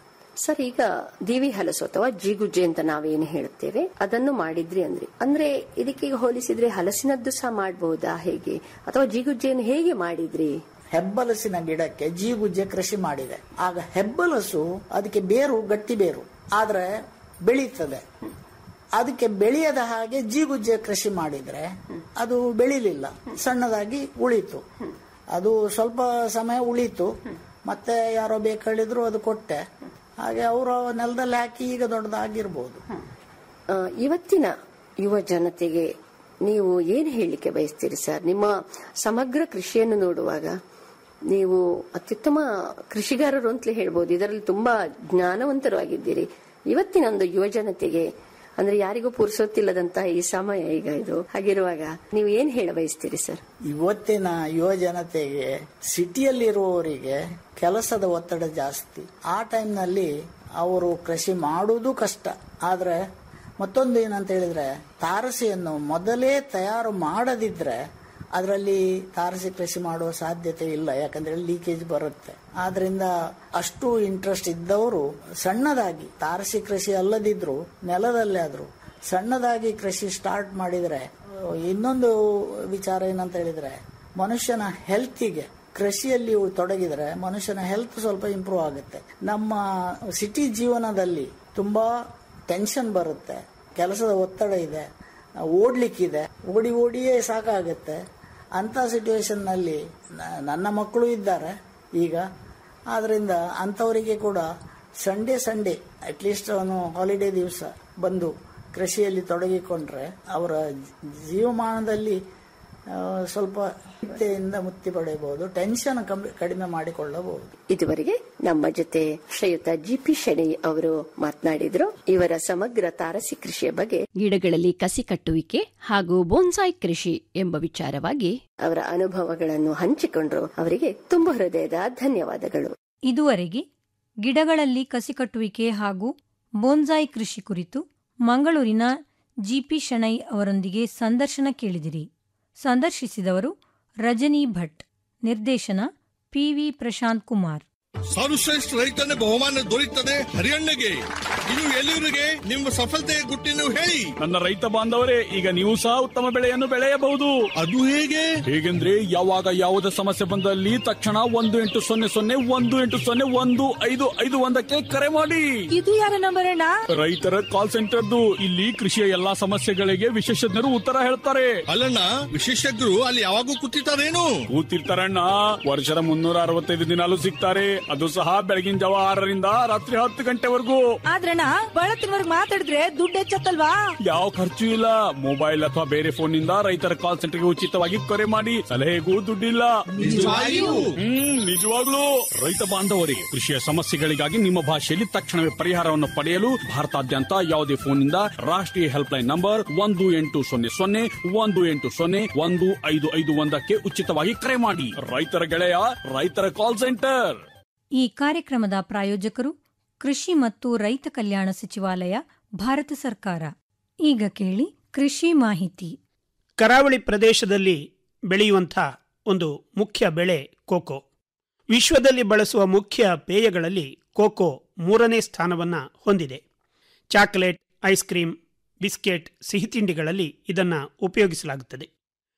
ಸರ್ ಈಗ ದಿವಿ ಹಲಸು ಅಥವಾ ಜೀಗುಜ್ಜೆ ಅಂತ ನಾವೇನು ಹೇಳುತ್ತೇವೆ ಅದನ್ನು ಮಾಡಿದ್ರಿ ಅಂದ್ರಿ ಅಂದ್ರೆ ಇದಕ್ಕೆ ಈಗ ಹೋಲಿಸಿದ್ರೆ ಹಲಸಿನದ್ದು ಸಹ ಮಾಡಬಹುದಾ ಹೇಗೆ ಅಥವಾ ಜೀಗುಜ್ಜೆಯನ್ನು ಹೇಗೆ ಮಾಡಿದ್ರಿ ಹೆಬ್ಬಲಸಿನ ಗಿಡಕ್ಕೆ ಜೀಗುಜ್ಜೆ ಕೃಷಿ ಮಾಡಿದೆ ಆಗ ಹೆಬ್ಬಲಸು ಅದಕ್ಕೆ ಬೇರು ಗಟ್ಟಿ ಬೇರು ಆದ್ರೆ ಬೆಳೀತದೆ ಅದಕ್ಕೆ ಬೆಳೆಯದ ಹಾಗೆ ಜೀಗುಜ್ಜೆ ಕೃಷಿ ಮಾಡಿದ್ರೆ ಅದು ಬೆಳಿಲಿಲ್ಲ ಸಣ್ಣದಾಗಿ ಉಳಿತು ಅದು ಸ್ವಲ್ಪ ಸಮಯ ಉಳಿತು ಮತ್ತೆ ಯಾರೋ ಬೇಕು ಹೇಳಿದ್ರು ಅದು ಕೊಟ್ಟೆ ಹಾಗೆ ಅವರು ನೆಲದಲ್ಲಿ ಹಾಕಿ ಈಗ ದೊಡ್ಡದಾಗಿರ್ಬೋದು ಆ, ಇವತ್ತಿನ ಯುವ ಜನತೆಗೆ ನೀವು ಏನು ಹೇಳಲಿಕ್ಕೆ ಬಯಸ್ತೀರಿ ಸರ್ ನಿಮ್ಮ ಸಮಗ್ರ ಕೃಷಿಯನ್ನು ನೋಡುವಾಗ ನೀವು ಅತ್ಯುತ್ತಮ ಕೃಷಿಗಾರರು ಅಂತಲೇ ಹೇಳ್ಬೋದು ಇದರಲ್ಲಿ ತುಂಬಾ ಜ್ಞಾನವಂತರು ಆಗಿದ್ದೀರಿ ಇವತ್ತಿನ ಒಂದು ಯುವ ಜನತೆಗೆ ಅಂದ್ರೆ ಯಾರಿಗೂ ಪುರುಸೊತ್ತಿಲ್ಲದಂತಹ ಈ ಸಮಯ ಈಗ ಇದು ಹಾಗಿರುವಾಗ ನೀವು ಏನ್ ಹೇಳ ಬಯಸ್ತೀರಿ ಸರ್ ಇವತ್ತಿನ ಯುವ ಜನತೆಗೆ ಸಿಟಿಯಲ್ಲಿರುವವರಿಗೆ ಕೆಲಸದ ಒತ್ತಡ ಜಾಸ್ತಿ ಆ ಟೈಮ್ನಲ್ಲಿ ಅವರು ಕೃಷಿ ಮಾಡುವುದು ಕಷ್ಟ ಆದ್ರೆ ಮತ್ತೊಂದು ಏನಂತ ಹೇಳಿದ್ರೆ ತಾರಸಿಯನ್ನು ಮೊದಲೇ ತಯಾರು ಮಾಡದಿದ್ರೆ ಅದರಲ್ಲಿ ತಾರಸಿ ಕೃಷಿ ಮಾಡುವ ಸಾಧ್ಯತೆ ಇಲ್ಲ ಯಾಕಂದ್ರೆ ಲೀಕೇಜ್ ಬರುತ್ತೆ ಆದ್ರಿಂದ ಅಷ್ಟು ಇಂಟ್ರೆಸ್ಟ್ ಇದ್ದವರು ಸಣ್ಣದಾಗಿ ತಾರಸಿ ಕೃಷಿ ಅಲ್ಲದಿದ್ರು ನೆಲದಲ್ಲೇ ಆದ್ರು ಸಣ್ಣದಾಗಿ ಕೃಷಿ ಸ್ಟಾರ್ಟ್ ಮಾಡಿದ್ರೆ ಅಹ್, ಇನ್ನೊಂದು ವಿಚಾರ ಏನಂತ ಹೇಳಿದ್ರೆ ಮನುಷ್ಯನ ಹೆಲ್ತಿಗೆ ಕೃಷಿಯಲ್ಲಿ ತೊಡಗಿದ್ರೆ ಮನುಷ್ಯನ ಹೆಲ್ತ್ ಸ್ವಲ್ಪ ಇಂಪ್ರೂವ್ ಆಗುತ್ತೆ ನಮ್ಮ ಸಿಟಿ ಜೀವನದಲ್ಲಿ ತುಂಬಾ ಟೆನ್ಷನ್ ಬರುತ್ತೆ ಕೆಲಸದ ಒತ್ತಡ ಇದೆ ಓಡ್ಲಿಕ್ಕಿದೆ ಓಡಿ ಓಡಿಯೇ ಸಾಕಾಗುತ್ತೆ ಅಂತ ಸಿಚುವೇಶನ್ ನಲ್ಲಿ ನ- ನನ್ನ ಮಕ್ಕಳು ಇದ್ದಾರೆ ಈಗ ಆದ್ರಿಂದ ಅಂಥವರಿಗೆ ಕೂಡ ಸಂಡೇ ಸಂಡೇ ಅಟ್ಲೀಸ್ಟ್ ಅವನು ಹಾಲಿಡೇ ದಿವಸ ಬಂದು ಕೃಷಿಯಲ್ಲಿ ತೊಡಗಿಕೊಂಡ್ರೆ ಅವರ ಜೀವಮಾನದಲ್ಲಿ ಆ, ಸ್ವಲ್ಪ ಚಿಂತೆಯಿಂದ ಮುಕ್ತಿ ಪಡೆಯಬಹುದು ಟೆನ್ಷನ್ ಕಮ್ಮಿ- ಕಡಿಮೆ ಮಾಡಿಕೊಳ್ಳಬಹುದು ಇದುವರೆಗೆ ನಮ್ಮ ಜೊತೆ ಶ್ರೀಯುತ ಜಿ ಪಿ ಶೆಣೈ ಅವರು ಮಾತನಾಡಿದ್ರು ಇವರ ಸಮಗ್ರ ತಾರಸಿ ಕೃಷಿಯ ಬಗ್ಗೆ ಗಿಡಗಳಲ್ಲಿ ಕಸಿ ಕಟ್ಟುವಿಕೆ ಹಾಗೂ ಬೋನ್ಸಾಯ್ ಕೃಷಿ ಎಂಬ ವಿಚಾರವಾಗಿ ಅವರ ಅನುಭವಗಳನ್ನು ಹಂಚಿಕೊಂಡ್ರು ಅವರಿಗೆ ತುಂಬ ಹೃದಯದ ಧನ್ಯವಾದಗಳು ಇದುವರೆಗೆ ಗಿಡಗಳಲ್ಲಿ ಕಸಿ ಕಟ್ಟುವಿಕೆ ಹಾಗೂ ಬೋನ್ಸಾಯಿ ಕೃಷಿ ಕುರಿತು ಮಂಗಳೂರಿನ ಜಿಪಿ ಶಣೈ ಅವರೊಂದಿಗೆ ಸಂದರ್ಶನ ಕೇಳಿದಿರಿ ಸಂದರ್ಶಿಸಿದವರು ರಜನಿ ಭಟ್ ನಿರ್ದೇಶನ ಪಿವಿ ಪ್ರಶಾಂತ್ ಕುಮಾರ್ ಸರ್ವಶ್ರೇಷ್ಠ ರೈತನ ಬಹುಮಾನ ದೊರೆಯುತ್ತದೆ ಹರಿಯಣ್ಣಗೆ ಇದು ಎಲ್ಲಿವರಿಗೆ ನಿಮ್ಮ ಸಫಲತೆಯ ಗುಟ್ಟಿನ ಹೇಳಿ ನನ್ನ ರೈತ ಬಾಂಧವರೇ ಈಗ ನೀವು ಸಹ ಉತ್ತಮ ಬೆಳೆಯನ್ನು ಬೆಳೆಯಬಹುದು ಅದು ಹೇಗೆ ಹೇಗೆಂದ್ರೆ ಯಾವಾಗ ಯಾವುದೇ ಸಮಸ್ಯೆ ಬಂದಲ್ಲಿ ತಕ್ಷಣ ಒಂದು ಎಂಟು ಸೊನ್ನೆ ಸೊನ್ನೆ ಒಂದು ಎಂಟು ಸೊನ್ನೆ ಒಂದು ಐದು ಐದು ಒಂದಕ್ಕೆ ಕರೆ ಮಾಡಿ ಇದು ಯಾರ ನಂಬರ್ ಅಣ್ಣ ರೈತರ ಕಾಲ್ ಸೆಂಟರ್ದು ಇಲ್ಲಿ ಕೃಷಿಯ ಎಲ್ಲಾ ಸಮಸ್ಯೆಗಳಿಗೆ ವಿಶೇಷಜ್ಞರು ಉತ್ತರ ಹೇಳ್ತಾರೆ ಅಲ್ಲಣ್ಣ ವಿಶೇಷಜ್ಞರು ಅಲ್ಲಿ ಯಾವಾಗೂ ಕೂತಿರ್ತಾರೇನು ಕೂತಿರ್ತಾರಣ್ಣ ವರ್ಷದ ಮುನ್ನೂರ ಅರವತ್ತೈದು ದಿನಾಲು ಸಿಗ್ತಾರೆ ಅದು ಸಹ ಬೆಳಗಿನ ಜಾವ ಆರರಿಂದ ರಾತ್ರಿ ಹತ್ತು ಗಂಟೆವರೆಗೂ ಆದ್ರಣ್ಣ ಬಳತ್ತಿನವರ್ಗ್ ಮಾತಾಡಿದ್ರೆ ದುಡ್ಡು ಹೆಚ್ಚತ್ತಲ್ವಾ ಯಾವ ಖರ್ಚು ಇಲ್ಲ ಮೊಬೈಲ್ ಅಥವಾ ಬೇರೆ ಫೋನ್ ನಿಂದ ರೈತರ ಕಾಲ್ ಸೆಂಟರ್ಗೆ ಉಚಿತವಾಗಿ ಕರೆ ಮಾಡಿ ಸಲಹೆಗೂ ದುಡ್ಡಿಲ್ಲ ನಿಜವಾಗಿಯೂ? ಹ್ಮ್ ನಿಜವಾಗ್ಲೂ ರೈತ ಬಾಂಧವರಿಗೆ ಕೃಷಿಯ ಸಮಸ್ಯೆಗಳಿಗಾಗಿ ನಿಮ್ಮ ಭಾಷೆಯಲ್ಲಿ ತಕ್ಷಣವೇ ಪರಿಹಾರವನ್ನು ಪಡೆಯಲು ಭಾರತಾದ್ಯಂತ ಯಾವುದೇ ಫೋನ್ನಿಂದ ರಾಷ್ಟ್ರೀಯ ಹೆಲ್ಪ್ ಲೈನ್ ನಂಬರ್ ಒಂದು ಎಂಟು ಸೊನ್ನೆ ಸೊನ್ನೆ ಒಂದು ಎಂಟು ಸೊನ್ನೆ ಒಂದು ಐದು ಐದು ಒಂದಕ್ಕೆ ಉಚಿತವಾಗಿ ಕರೆ ಮಾಡಿ ರೈತರ ಗೆಳೆಯ ರೈತರ ಕಾಲ್ ಸೆಂಟರ್ ಈ ಕಾರ್ಯಕ್ರಮದ ಪ್ರಾಯೋಜಕರು ಕೃಷಿ ಮತ್ತು ರೈತ ಕಲ್ಯಾಣ ಸಚಿವಾಲಯ ಭಾರತ ಸರ್ಕಾರ ಈಗ ಕೇಳಿ ಕೃಷಿ ಮಾಹಿತಿ ಕರಾವಳಿ ಪ್ರದೇಶದಲ್ಲಿ ಬೆಳೆಯುವಂಥ ಒಂದು ಮುಖ್ಯ ಬೆಳೆ ಕೋಕೋ ವಿಶ್ವದಲ್ಲಿ ಬಳಸುವ ಮುಖ್ಯ ಪೇಯಗಳಲ್ಲಿ ಕೋಕೋ ಮೂರನೇ ಸ್ಥಾನವನ್ನು ಹೊಂದಿದೆ ಚಾಕೊಲೇಟ್ ಐಸ್ ಕ್ರೀಮ್ ಬಿಸ್ಕೆಟ್ ಸಿಹಿತಿಂಡಿಗಳಲ್ಲಿ ಇದನ್ನು ಉಪಯೋಗಿಸಲಾಗುತ್ತದೆ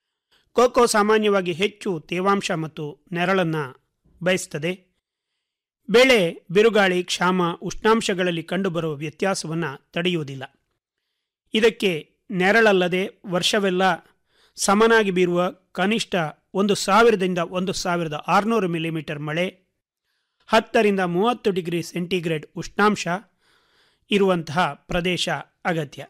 ಕೋಕೋ ಸಾಮಾನ್ಯವಾಗಿ ಹೆಚ್ಚು ತೇವಾಂಶ ಮತ್ತು ನೆರಳನ್ನು ಬಯಸ್ತದೆ ಬೆಳೆ ಬಿರುಗಾಳಿ ಕ್ಷಾಮ ಉಷ್ಣಾಂಶಗಳಲ್ಲಿ ಕಂಡುಬರುವ ವ್ಯತ್ಯಾಸವನ್ನು ತಡೆಯುವುದಿಲ್ಲ ಇದಕ್ಕೆ ನೆರಳಲ್ಲದೆ ವರ್ಷವೆಲ್ಲ ಸಮನಾಗಿ ಬೀರುವ ಕನಿಷ್ಠ ಒಂದು ಸಾವಿರದಿಂದ ಒಂದು ಸಾವಿರದ ಆರುನೂರು ಮಿಲಿಮೀಟರ್ ಮಳೆ ಹತ್ತರಿಂದ ಮೂವತ್ತು ಡಿಗ್ರಿ ಸೆಂಟಿಗ್ರೇಡ್ ಉಷ್ಣಾಂಶ ಇರುವಂತಹ ಪ್ರದೇಶ ಅಗತ್ಯ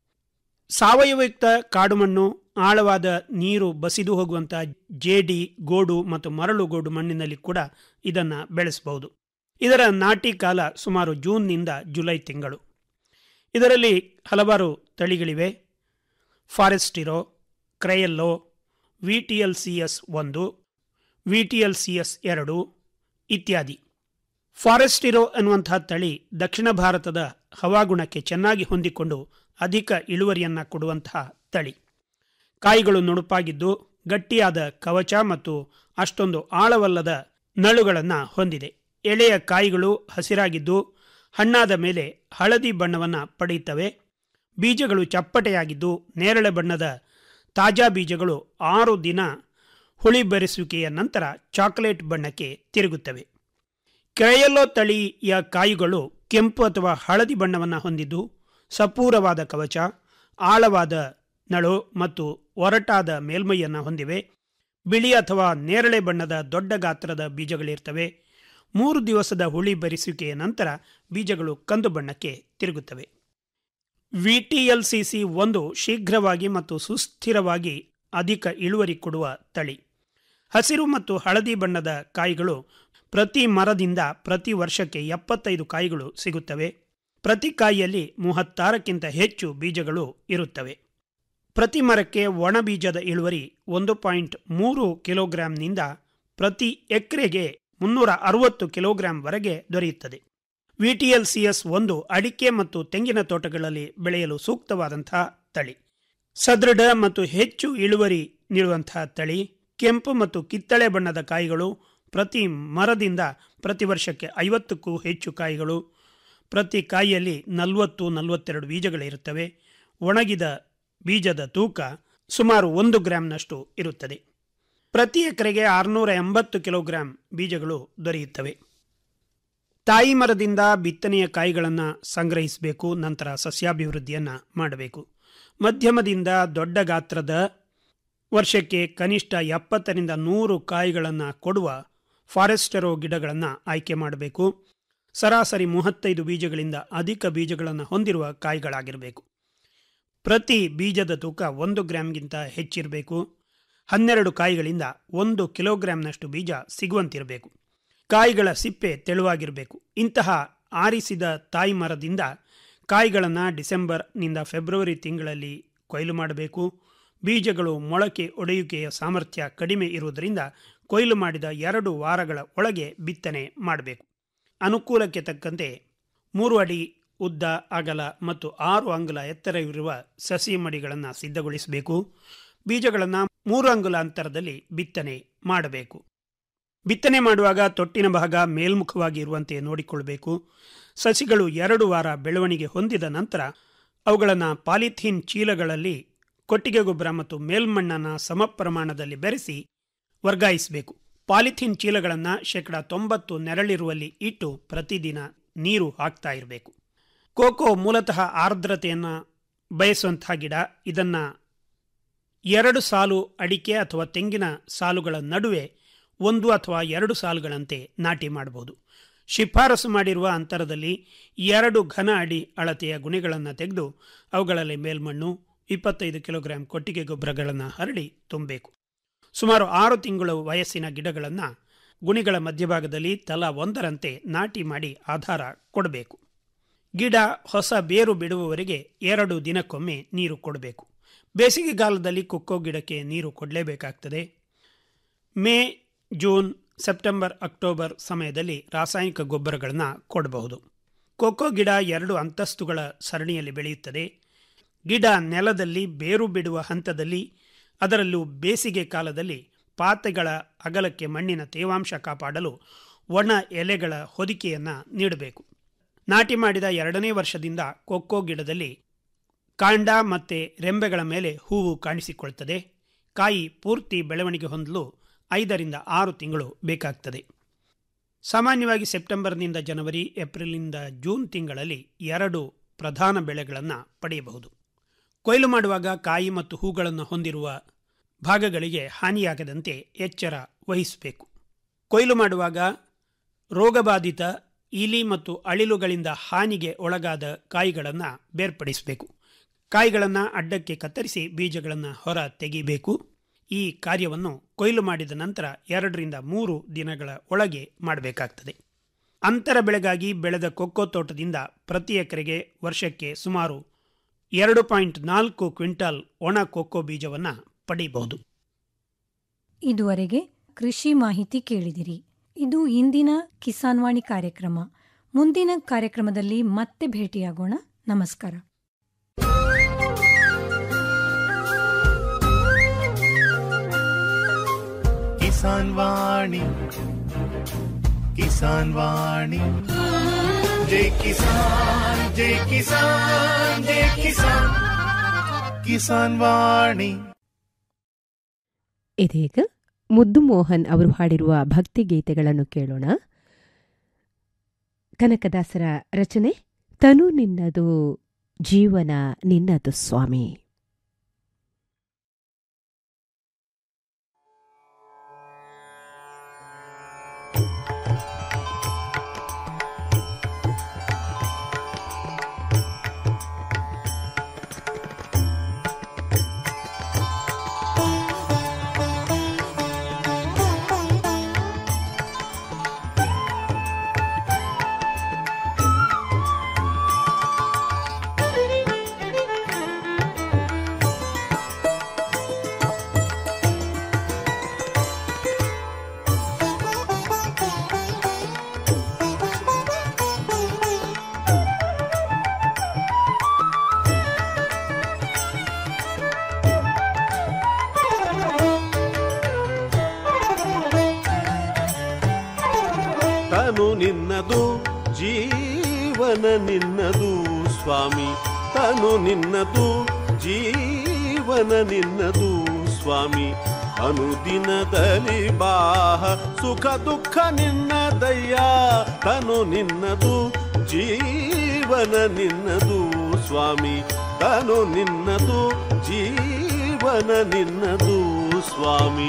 ಸಾವಯವಯುಕ್ತ ಕಾಡುಮಣ್ಣು ಆಳವಾದ ನೀರು ಬಸಿದು ಹೋಗುವಂತಹ ಜೇಡಿ ಗೋಡು ಮತ್ತು ಮರಳು ಗೋಡು ಮಣ್ಣಿನಲ್ಲಿ ಕೂಡ ಇದನ್ನು ಬೆಳೆಸಬಹುದು ಇದರ ನಾಟಿ ಕಾಲ ಸುಮಾರು ಜೂನ್ನಿಂದ ಜುಲೈ ತಿಂಗಳು ಇದರಲ್ಲಿ ಹಲವಾರು ತಳಿಗಳಿವೆ Forastero Criollo V T L C S ಒಂದು V T L C S ಎರಡು ಇತ್ಯಾದಿ ಫಾರೆಸ್ಟಿರೋ ಎನ್ನುವಂತಹ ತಳಿ ದಕ್ಷಿಣ ಭಾರತದ ಹವಾಗುಣಕ್ಕೆ ಚೆನ್ನಾಗಿ ಹೊಂದಿಕೊಂಡು ಅಧಿಕ ಇಳುವರಿಯನ್ನು ಕೊಡುವಂತಹ ತಳಿ ಕಾಯಿಗಳು ನುಣುಪಾಗಿದ್ದು ಗಟ್ಟಿಯಾದ ಕವಚ ಮತ್ತು ಅಷ್ಟೊಂದು ಆಳವಲ್ಲದ ನಳುಗಳನ್ನು ಹೊಂದಿದೆ ಎಳೆಯ ಕಾಯಿಗಳು ಹಸಿರಾಗಿದ್ದು ಹಣ್ಣಾದ ಮೇಲೆ ಹಳದಿ ಬಣ್ಣವನ್ನು ಪಡೆಯುತ್ತವೆ ಬೀಜಗಳು ಚಪ್ಪಟೆಯಾಗಿದ್ದು ನೇರಳೆ ಬಣ್ಣದ ತಾಜಾ ಬೀಜಗಳು ಆರು ದಿನ ಹುಳಿ ಬೆರೆಸುವಿಕೆಯ ನಂತರ ಚಾಕೊಲೇಟ್ ಬಣ್ಣಕ್ಕೆ ತಿರುಗುತ್ತವೆ ಕ್ರಯಲ್ಲೋ ತಳಿಯ ಕಾಯಿಗಳು ಕೆಂಪು ಅಥವಾ ಹಳದಿ ಬಣ್ಣವನ್ನು ಹೊಂದಿದ್ದು ಸಪೂರವಾದ ಕವಚ ಆಳವಾದ ನಳು ಮತ್ತು ಒರಟಾದ ಮೇಲ್ಮೈಯನ್ನು ಹೊಂದಿವೆ ಬಿಳಿ ಅಥವಾ ನೇರಳೆ ಬಣ್ಣದ ದೊಡ್ಡ ಗಾತ್ರದ ಬೀಜಗಳಿರ್ತವೆ ಮೂರು ದಿವಸದ ಹುಳಿ ಬೆರೆಸುವಿಕೆಯ ನಂತರ ಬೀಜಗಳು ಕಂದು ಬಣ್ಣಕ್ಕೆ ತಿರುಗುತ್ತವೆ ವಿಟಿಎಲ್ಸಿಸಿ ಒಂದು ಶೀಘ್ರವಾಗಿ ಮತ್ತು ಸುಸ್ಥಿರವಾಗಿ ಅಧಿಕ ಇಳುವರಿ ಕೊಡುವ ತಳಿ ಹಸಿರು ಮತ್ತು ಹಳದಿ ಬಣ್ಣದ ಕಾಯಿಗಳು ಪ್ರತಿ ಮರದಿಂದ ಪ್ರತಿ ವರ್ಷಕ್ಕೆ ಎಪ್ಪತ್ತೈದು ಕಾಯಿಗಳು ಸಿಗುತ್ತವೆ ಪ್ರತಿ ಕಾಯಿಯಲ್ಲಿ ಮೂವತ್ತಾರಕ್ಕಿಂತ ಹೆಚ್ಚು ಬೀಜಗಳು ಇರುತ್ತವೆ ಪ್ರತಿ ಮರಕ್ಕೆ ಒಣ ಬೀಜದ ಇಳುವರಿ ಒಂದು ಪಾಯಿಂಟ್ ಮೂರು ಕಿಲೋಗ್ರಾಂನಿಂದ ಪ್ರತಿ ಎಕರೆಗೆ ಮುನ್ನೂರ ಅರವತ್ತು ಕಿಲೋಗ್ರಾಂವರೆಗೆ ದೊರೆಯುತ್ತದೆ ವಿಟಿಎಲ್ ಸಿಎಸ್ ಒಂದು ಅಡಿಕೆ ಮತ್ತು ತೆಂಗಿನ ತೋಟಗಳಲ್ಲಿ ಬೆಳೆಯಲು ಸೂಕ್ತವಾದಂತಹ ತಳಿ ಸದೃಢ ಮತ್ತು ಹೆಚ್ಚು ಇಳುವರಿ ನೀಡುವಂತಹ ತಳಿ ಕೆಂಪು ಮತ್ತು ಕಿತ್ತಳೆ ಬಣ್ಣದ ಕಾಯಿಗಳು ಪ್ರತಿ ಮರದಿಂದ ಪ್ರತಿ ವರ್ಷಕ್ಕೆ ಐವತ್ತಕ್ಕೂ ಹೆಚ್ಚು ಕಾಯಿಗಳು ಪ್ರತಿ ಕಾಯಿಯಲ್ಲಿ ನಲವತ್ತು ನಲವತ್ತೆರಡು ಬೀಜಗಳಿರುತ್ತವೆ ಒಣಗಿದ ಬೀಜದ ತೂಕ ಸುಮಾರು ಒಂದು ಗ್ರಾಂನಷ್ಟು ಇರುತ್ತದೆ ಪ್ರತಿ ಎಕರೆಗೆ ಆರುನೂರ ಎಂಬತ್ತು ಕಿಲೋಗ್ರಾಂ ಬೀಜಗಳು ದೊರೆಯುತ್ತವೆ ತಾಯಿ ಮರದಿಂದ ಬಿತ್ತನೆಯ ಕಾಯಿಗಳನ್ನು ಸಂಗ್ರಹಿಸಬೇಕು ನಂತರ ಸಸ್ಯಾಭಿವೃದ್ಧಿಯನ್ನು ಮಾಡಬೇಕು ಮಧ್ಯಮದಿಂದ ದೊಡ್ಡ ಗಾತ್ರದ ವರ್ಷಕ್ಕೆ ಕನಿಷ್ಠ ಎಪ್ಪತ್ತರಿಂದ ನೂರು ಕಾಯಿಗಳನ್ನು ಕೊಡುವ ಫಾರೆಸ್ಟರೋ ಗಿಡಗಳನ್ನು ಆಯ್ಕೆ ಮಾಡಬೇಕು ಸರಾಸರಿ ಮೂವತ್ತೈದು ಬೀಜಗಳಿಂದ ಅಧಿಕ ಬೀಜಗಳನ್ನು ಹೊಂದಿರುವ ಕಾಯಿಗಳಾಗಿರಬೇಕು ಪ್ರತಿ ಬೀಜದ ತೂಕ ಒಂದು ಗ್ರಾಂಗಿಂತ ಹೆಚ್ಚಿರಬೇಕು ಹನ್ನೆರಡು ಕಾಯಿಗಳಿಂದ ಒಂದು ಕಿಲೋಗ್ರಾಂನಷ್ಟು ಬೀಜ ಸಿಗುವಂತಿರಬೇಕು ಕಾಯಿಗಳ ಸಿಪ್ಪೆ ತೆಳುವಾಗಿರಬೇಕು ಇಂತಹ ಆರಿಸಿದ ತಾಯಿ ಮರದಿಂದ ಕಾಯಿಗಳನ್ನು ಡಿಸೆಂಬರ್ನಿಂದ ಫೆಬ್ರವರಿ ತಿಂಗಳಲ್ಲಿ ಕೊಯ್ಲು ಮಾಡಬೇಕು ಬೀಜಗಳು ಮೊಳಕೆ ಒಡೆಯುವಿಕೆಯ ಸಾಮರ್ಥ್ಯ ಕಡಿಮೆ ಇರುವುದರಿಂದ ಕೊಯ್ಲು ಮಾಡಿದ ಎರಡು ವಾರಗಳ ಒಳಗೆ ಬಿತ್ತನೆ ಮಾಡಬೇಕು ಅನುಕೂಲಕ್ಕೆ ತಕ್ಕಂತೆ ಮೂರು ಅಡಿ ಉದ್ದ ಅಗಲ ಮತ್ತು ಆರು ಅಂಗುಲ ಎತ್ತರವಿರುವ ಸಸಿ ಮಡಿಗಳನ್ನು ಸಿದ್ಧಗೊಳಿಸಬೇಕು ಬೀಜಗಳನ್ನು ಮೂರು ಅಂಗುಲ ಅಂತರದಲ್ಲಿ ಬಿತ್ತನೆ ಮಾಡಬೇಕು ಬಿತ್ತನೆ ಮಾಡುವಾಗ ತೊಟ್ಟಿನ ಭಾಗ ಮೇಲ್ಮುಖವಾಗಿ ಇರುವಂತೆ ನೋಡಿಕೊಳ್ಳಬೇಕು ಸಸಿಗಳು ಎರಡು ವಾರ ಬೆಳವಣಿಗೆ ಹೊಂದಿದ ನಂತರ ಅವುಗಳನ್ನು ಪಾಲಿಥೀನ್ ಚೀಲಗಳಲ್ಲಿ ಕೊಟ್ಟಿಗೆ ಗೊಬ್ಬರ ಮತ್ತು ಮೇಲ್ಮಣ್ಣನ್ನು ಸಮ ಪ್ರಮಾಣದಲ್ಲಿ ಬೆರೆಸಿ ವರ್ಗಾಯಿಸಬೇಕು ಪಾಲಿಥೀನ್ ಚೀಲಗಳನ್ನು ಶೇಕಡ ತೊಂಬತ್ತು ನೆರಳಿರುವಲ್ಲಿ ಇಟ್ಟು ಪ್ರತಿದಿನ ನೀರು ಹಾಕ್ತಾ ಇರಬೇಕು ಕೋಕೋ ಮೂಲತಃ ಆರ್ದ್ರತೆಯನ್ನು ಬಯಸುವಂತಹ ಗಿಡ ಇದನ್ನು ಎರಡು ಸಾಲು ಅಡಿಕೆ ಅಥವಾ ತೆಂಗಿನ ಸಾಲುಗಳ ನಡುವೆ ಒಂದು ಅಥವಾ ಎರಡು ಸಾಲುಗಳಂತೆ ನಾಟಿ ಮಾಡಬಹುದು ಶಿಫಾರಸು ಮಾಡಿರುವ ಅಂತರದಲ್ಲಿ ಎರಡು ಘನ ಅಡಿ ಅಳತೆಯ ಗುಣಿಗಳನ್ನು ತೆಗೆದು ಅವುಗಳಲ್ಲಿ ಮೇಲ್ಮಣ್ಣು ಇಪ್ಪತ್ತೈದು ಕಿಲೋಗ್ರಾಂ ಕೊಟ್ಟಿಗೆ ಗೊಬ್ಬರಗಳನ್ನು ಹರಡಿ ತುಂಬಬೇಕು ಸುಮಾರು ಆರು ತಿಂಗಳು ವಯಸ್ಸಿನ ಗಿಡಗಳನ್ನು ಗುಣಿಗಳ ಮಧ್ಯಭಾಗದಲ್ಲಿ ತಲಾ ಒಂದರಂತೆ ನಾಟಿ ಮಾಡಿ ಆಧಾರ ಕೊಡಬೇಕು ಗಿಡ ಹೊಸ ಬೇರು ಬಿಡುವವರೆಗೆ ಎರಡು ದಿನಕ್ಕೊಮ್ಮೆ ನೀರು ಕೊಡಬೇಕು ಬೇಸಿಗೆಗಾಲದಲ್ಲಿ ಕೊಕ್ಕೋ ಗಿಡಕ್ಕೆ ನೀರು ಕೊಡಲೇಬೇಕಾಗ್ತದೆ ಮೇ ಜೂನ್ ಸೆಪ್ಟೆಂಬರ್ ಅಕ್ಟೋಬರ್ ಸಮಯದಲ್ಲಿ ರಾಸಾಯನಿಕ ಗೊಬ್ಬರಗಳನ್ನು ಕೊಡಬಹುದು ಕೊಕ್ಕೋ ಗಿಡ ಎರಡು ಅಂತಸ್ತುಗಳ ಸರಣಿಯಲ್ಲಿ ಬೆಳೆಯುತ್ತದೆ ಗಿಡ ನೆಲದಲ್ಲಿ ಬೇರು ಬಿಡುವ ಹಂತದಲ್ಲಿ ಅದರಲ್ಲೂ ಬೇಸಿಗೆ ಕಾಲದಲ್ಲಿ ಪಾತೆಗಳ ಅಗಲಕ್ಕೆ ಮಣ್ಣಿನ ತೇವಾಂಶ ಕಾಪಾಡಲು ಒಣ ಎಲೆಗಳ ಹೊದಿಕೆಯನ್ನು ನೀಡಬೇಕು ನಾಟಿ ಮಾಡಿದ ಎರಡನೇ ವರ್ಷದಿಂದ ಕೊಕ್ಕೋ ಗಿಡದಲ್ಲಿ ಕಾಂಡ ಮತ್ತು ರೆಂಬೆಗಳ ಮೇಲೆ ಹೂವು ಕಾಣಿಸಿಕೊಳ್ತದೆ ಕಾಯಿ ಪೂರ್ತಿ ಬೆಳವಣಿಗೆ ಹೊಂದಲು ಐದರಿಂದ ಆರು ತಿಂಗಳು ಬೇಕಾಗ್ತದೆ ಸಾಮಾನ್ಯವಾಗಿ ಸೆಪ್ಟೆಂಬರ್ನಿಂದ ಜನವರಿ ಏಪ್ರಿಲ್ನಿಂದ ಜೂನ್ ತಿಂಗಳಲ್ಲಿ ಎರಡು ಪ್ರಧಾನ ಬೆಳೆಗಳನ್ನು ಪಡೆಯಬಹುದು ಕೊಯ್ಲು ಮಾಡುವಾಗ ಕಾಯಿ ಮತ್ತು ಹೂಗಳನ್ನು ಹೊಂದಿರುವ ಭಾಗಗಳಿಗೆ ಹಾನಿಯಾಗದಂತೆ ಎಚ್ಚರ ವಹಿಸಬೇಕು ಕೊಯ್ಲು ಮಾಡುವಾಗ ರೋಗಬಾಧಿತ ಇಲಿ ಮತ್ತು ಅಳಿಲುಗಳಿಂದ ಹಾನಿಗೆ ಒಳಗಾದ ಕಾಯಿಗಳನ್ನು ಬೇರ್ಪಡಿಸಬೇಕು ಕಾಯಿಗಳನ್ನು ಅಡ್ಡಕ್ಕೆ ಕತ್ತರಿಸಿ ಬೀಜಗಳನ್ನು ಹೊರ ತೆಗೆಯಬೇಕು ಈ ಕಾರ್ಯವನ್ನು ಕೊಯ್ಲು ಮಾಡಿದ ನಂತರ ಎರಡರಿಂದ ಮೂರು ದಿನಗಳ ಒಳಗೆ ಮಾಡಬೇಕಾಗ್ತದೆ ಅಂತರ ಬೆಳೆಗಾಗಿ ಬೆಳೆದ ಕೊಕ್ಕೋ ತೋಟದಿಂದ ಪ್ರತಿ ಎಕರೆಗೆ ವರ್ಷಕ್ಕೆ ಸುಮಾರು ಎರಡು ಪಾಯಿಂಟ್ ನಾಲ್ಕು ಕ್ವಿಂಟಾಲ್ ಒಣ ಕೊಕ್ಕೋ ಬೀಜವನ್ನು ಪಡೆಯಬಹುದು ಇದುವರೆಗೆ ಕೃಷಿ ಮಾಹಿತಿ ಕೇಳಿದಿರಿ ಇದು ಇಂದಿನ ಕಿಸಾನ್ವಾಣಿ ಕಾರ್ಯಕ್ರಮ ಮುಂದಿನ ಕಾರ್ಯಕ್ರಮದಲ್ಲಿ ಮತ್ತೆ ಭೇಟಿಯಾಗೋಣ ನಮಸ್ಕಾರ ಕಿಸಾನ್ ವಾಣಿ ಕಿಸಾನ್ ವಾಣಿ ಜೈ ಕಿಸಾನ್ ಜೈ ಕಿಸಾನ್ ಜೈ ಕಿಸಾನ್ ಕಿಸಾನ್ ವಾಣಿ ಇದೀಗ ಮುದ್ದು ಮೋಹನ್ ಅವರು ಹಾಡಿರುವ ಭಕ್ತಿಗೀತೆಗಳನ್ನು ಕೇಳೋಣ ಕನಕದಾಸರ ರಚನೆ ತನು ನಿನ್ನದು ಜೀವನ ನಿನ್ನದು ಸ್ವಾಮಿ ತನು ನಿನ್ನದು ಜೀವನ ನಿನ್ನದು ಸ್ವಾಮಿ ತನು ನಿನ್ನದು ಜೀವನ ನಿನ್ನದು ಸ್ವಾಮಿ ಅನುದಿನದಲ್ಲಿ ಬಾಹ ಸುಖ ದುಃಖ ನಿನ್ನದಯ್ಯ ತನು ನಿನ್ನದು ಜೀವನ ನಿನ್ನದು ಸ್ವಾಮಿ ತನು ನಿನ್ನದು ಜೀವನ ನಿನ್ನದು ಸ್ವಾಮಿ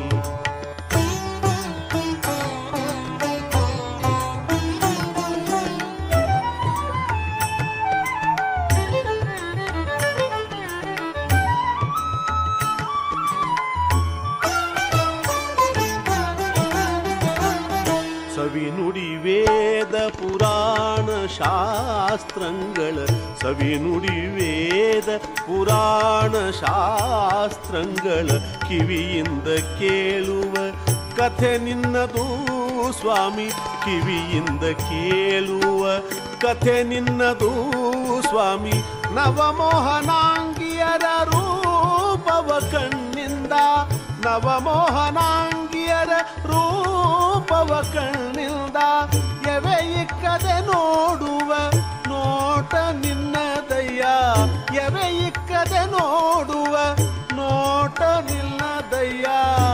ಸವಿನುಡಿ ವೇದ ಪುರಾಣ ಶಾಸ್ತ್ರಗಳ ಸವಿನುಡಿ ವೇದ ಪುರಾಣ ಶಾಸ್ತ್ರಗಳ ಕಿವಿಯಿಂದ ಕೇಳುವ ಕಥೆ ನಿನ್ನದು ಸ್ವಾಮಿ ಕಿವಿಯಿಂದ ಕೇಳುವ ಕಥೆ ನಿನ್ನದು ಸ್ವಾಮಿ ನವಮೋಹನಾಂಗಿಯರ ರೂಪವ ಕಣ್ಣಿಂದ ನವಮೋಹನಾಂಗಿಯರ ರೂಪವ ಕಣ್ಣಿಂದ ಎವೆ ಇಕ್ಕದೆ ನೋಡುವ ನೋಟ ನಿನ್ನದಯ್ಯ ಎವೆ ಇಕ್ಕದೆ ನೋಡುವ ನೋಟ ನಿನ್ನದಯ್ಯ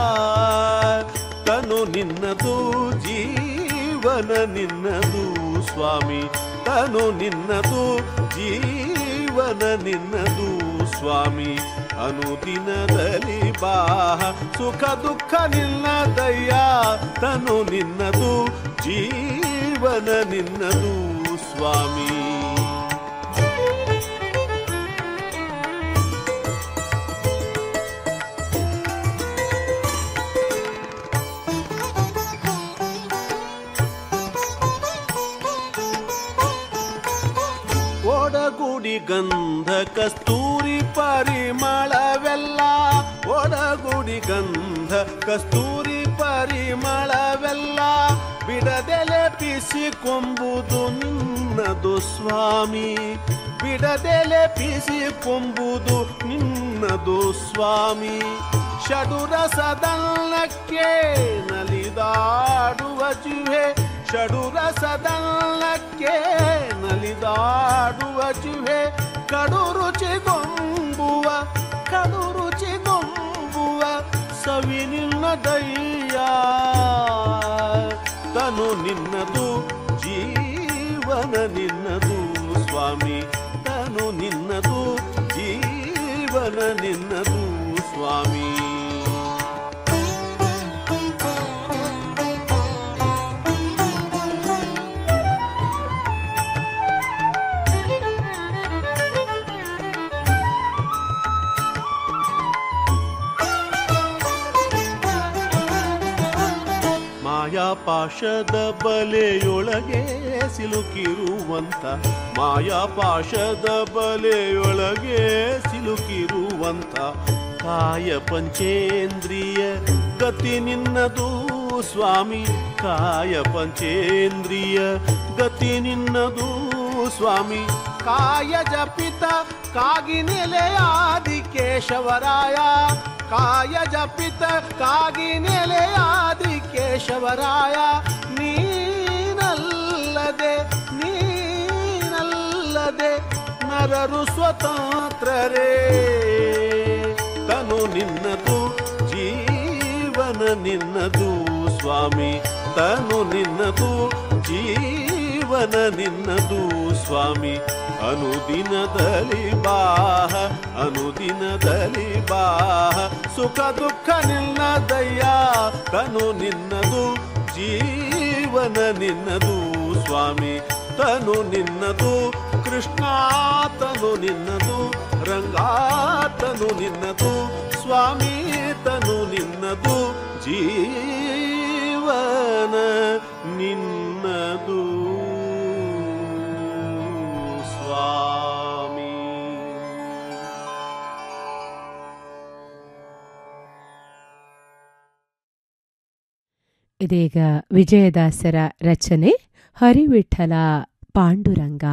ತನು ನಿನ್ನದು ಜೀವನ ನಿನ್ನದು ಸ್ವಾಮಿ ತನು ನಿನ್ನದು ಜೀವನ ನಿನ್ನದು ಸ್ವಾಮಿ ಅನುದಿನದಲ್ಲಿ ಬಾಹ ಸುಖ ದುಃಖ ನಿನ್ನದಯ್ಯ ತನು ನಿನ್ನದು ಜೀವನ ನಿನ್ನದು ಸ್ವಾಮಿ ಒಡಗುಡಿ ಗಂಧ ಕಸ್ತೂರಿ ಪರಿಮಳವೆಲ್ಲ ಒಡಗುಡಿ ಗಂಧ ಕಸ್ತೂರಿ ಪರಿಮಳವೆಲ್ಲ ಬಿಡದೆಲೆ ಕೊಂಬುದು ನಿನ್ನದು ಸ್ವಾಮಿ ಬಿಡದೆಲೆ ಕೊಂಬುದು ನಿನ್ನದು ಸ್ವಾಮಿ ಷಡುರಸದಲ್ಲಕ್ಕೆ ನಲಿದಾಡುವ ಜಿಹೆ ಷಡುರಸದಲ್ಲಕ್ಕೆ ನಲಿದಾಡುವ ಜಿಹೆ ಕಡು ರುಚಿಗೊಂಬುವ ಕಡು ರುಚಿಗೊಂಬುವ ಸವಿ ನಿನ್ನದಯ್ಯ ತನು ನಿನ್ನದು ಜೀವನ ನಿನ್ನದು ಸ್ವಾಮಿ ತನು ನಿನ್ನದು ಜೀವನ ನಿನ್ನದು ಸ್ವಾಮಿ ಮಾಯಾಪಾಶದ ಬಲೆಯೊಳಗೆ ಸಿಲುಕಿರುವಂತ ಮಾಯಾಪಾಶದ ಬಲೆಯೊಳಗೆ ಸಿಲುಕಿರುವಂತ ಕಾಯ ಪಂಚೇಂದ್ರಿಯ ಗತಿ ನಿನ್ನದು ಸ್ವಾಮಿ ಕಾಯ ಪಂಚೇಂದ್ರಿಯ ಗತಿ ನಿನ್ನದು ಸ್ವಾಮಿ ಕಾಯ ಜಪಿತ ಕಾಗಿ ನೆಲೆಯಾದಿ ಕೇಶವರಾಯ ಕಾಯ ಜಪಿತ ಕಾಗಿ ನೆಲೆಯಾದಿ ಕೇಶವರಾಯ ನೀನಲ್ಲದೆ ನೀನಲ್ಲದೆ ನರರು ಸ್ವತಂತ್ರರೇ ತನು ನಿನ್ನದು ಜೀವನ ನಿನ್ನದು ಸ್ವಾಮಿ ತನು ನಿನ್ನದು ಜೀವನ ನಿನ್ನದು ಸ್ವಾಮಿ ಅನುದಿನದಲ್ಲಿ ಬಾಹ ಅನುದಿನದಲ್ಲಿ ಬಾಹ ಸುಖ ದುಃಖ ನಿನ್ನದಯ್ಯ ತನು ನಿನ್ನದು ಜೀವನ ನಿನ್ನದು ಸ್ವಾಮಿ ತನು ನಿನ್ನದು ಕೃಷ್ಣ ತನು ನಿನ್ನದು ರಂಗಾತನು ನಿನ್ನದು ಸ್ವಾಮಿ ತನು ನಿನ್ನದು ಜೀವನ ನಿನ್ನದು ಸ್ವಾಮಿ ಇದೀಗ ವಿಜಯದಾಸರ ರಚನೆ ಹರಿವಿಠಲ ಪಾಂಡುರಂಗ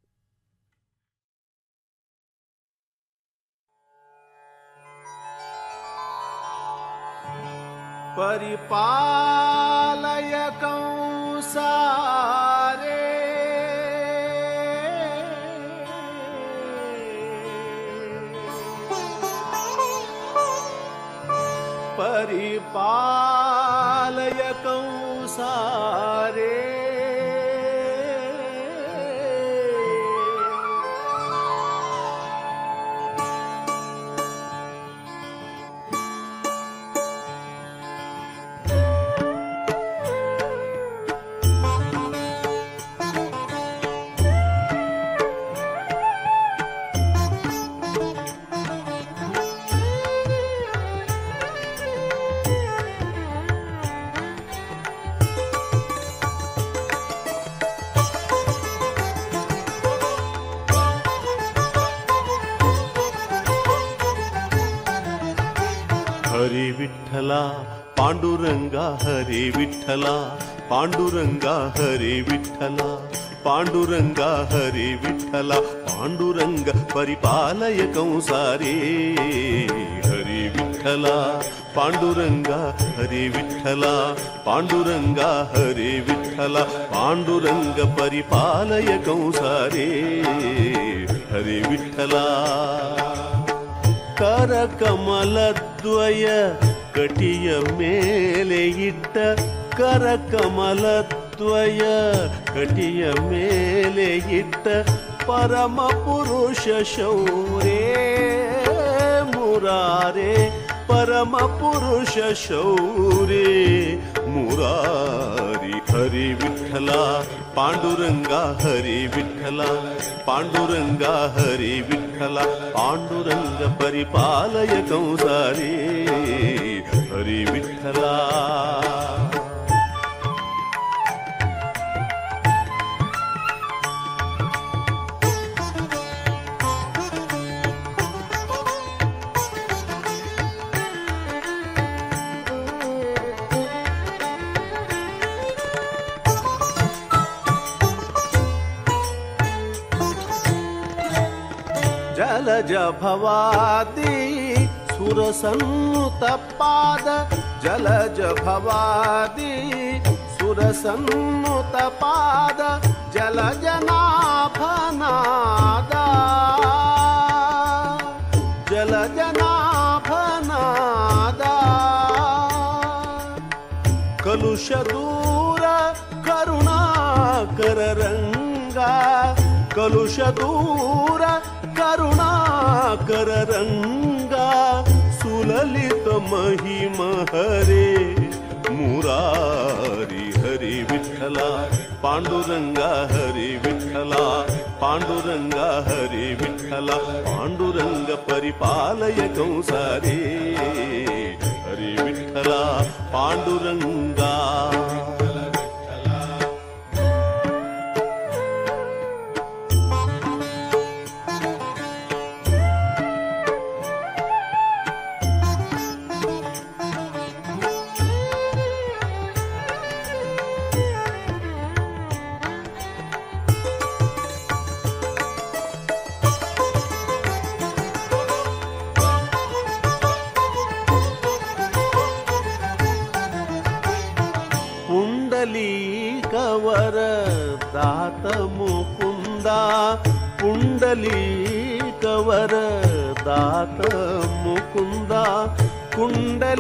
ಪರಿಪಾಲಯ ಕಂಸಾರೆ ಪರಿಪಾಲಯ ಕಂಸಾರೆ ಹರಿ ವಿಠಲ ಪಾಂಡುರಂಗ ಹರಿ ವಿಠಲ ಪಾಂಡುರಂಗ ಹರಿ ವಿಠಲ ಪಾಂಡುರಂಗ ಹರಿ ವಿಠಲ ಪಾಂಡುರಂಗ ಪರಿಪಾಲಯ ಕಂಸಾರೇ ಹರಿ ವಿಠಲ ಪಾಂಡುರಂಗ ಹರಿ ವಿಠಲ ಪಾಂಡುರಂಗ ಹರಿ ವಿಠಲ ಪಾಂಡುರಂಗ ಪರಿಪಾಲಯ ಕಂಸಾರೇ ಹರಿ ವಿಠಲ ಕರ ಕಮಲದ್ವಯ ಕಟಿಯ ಮೇಲೆ ಇಟ್ಟ ಕರ ಕಮಲದ್ವಯ ಕಟಿಯ ಮೇಲೆ ಇಟ್ಟ ಪರಮ ಪುರುಷ ಶೌರೇ ಮುರಾರೆ ಪರಮ ಪುರುಷ ಶೌರೇ ಮುರಾರಿ ಹರಿ ವಿಠಲ ಪಾಂಡುರಂಗ ಹರಿ ವಿಠಲ ಪಾಂಡುರಂಗ ಹರಿ ವಿಠಲ ಪಾಂಡುರಂಗ ಪರಿಪಾಲಯ ಕಂಸಾರೇ ಹರಿ ವಿಠಲ ಜಲಜ ಭವಾದಿ ಸುರಸನ್ನುತ ಪಾದ ಜಲಜ ಭವಾದಿ ಸುರಸನ್ನುತ ಪಾದ ಜಲಜನಾಭನಾದ ಜಲಜನಾಭನಾದ ಕಲುಷ ದೂರ ಕರುಣಾಕರ ರಂಗ ಕಲುಷ ದೂರ ಕರುಣಾಕರ ರಂಗ ಸುಲಲಿತ ಮಹಿಮ ಹರೇ ಮುರಾರಿ ಹರಿ ವಿಠಲ ಪಾಂಡುರಂಗ ಹರಿ ವಿಠಲ ಪಾಂಡುರಂಗ ಹರಿ ವಿಠಲ ಪಾಂಡುರಂಗ ಪರಿಪಾಲಯ ಕಂಸಾರೇ ಹರಿ ವಿಠಲ ಪಾಂಡುರಂಗ वर दात मुकुंदा पुंडलीक वर दात मुकुंदा कुंडली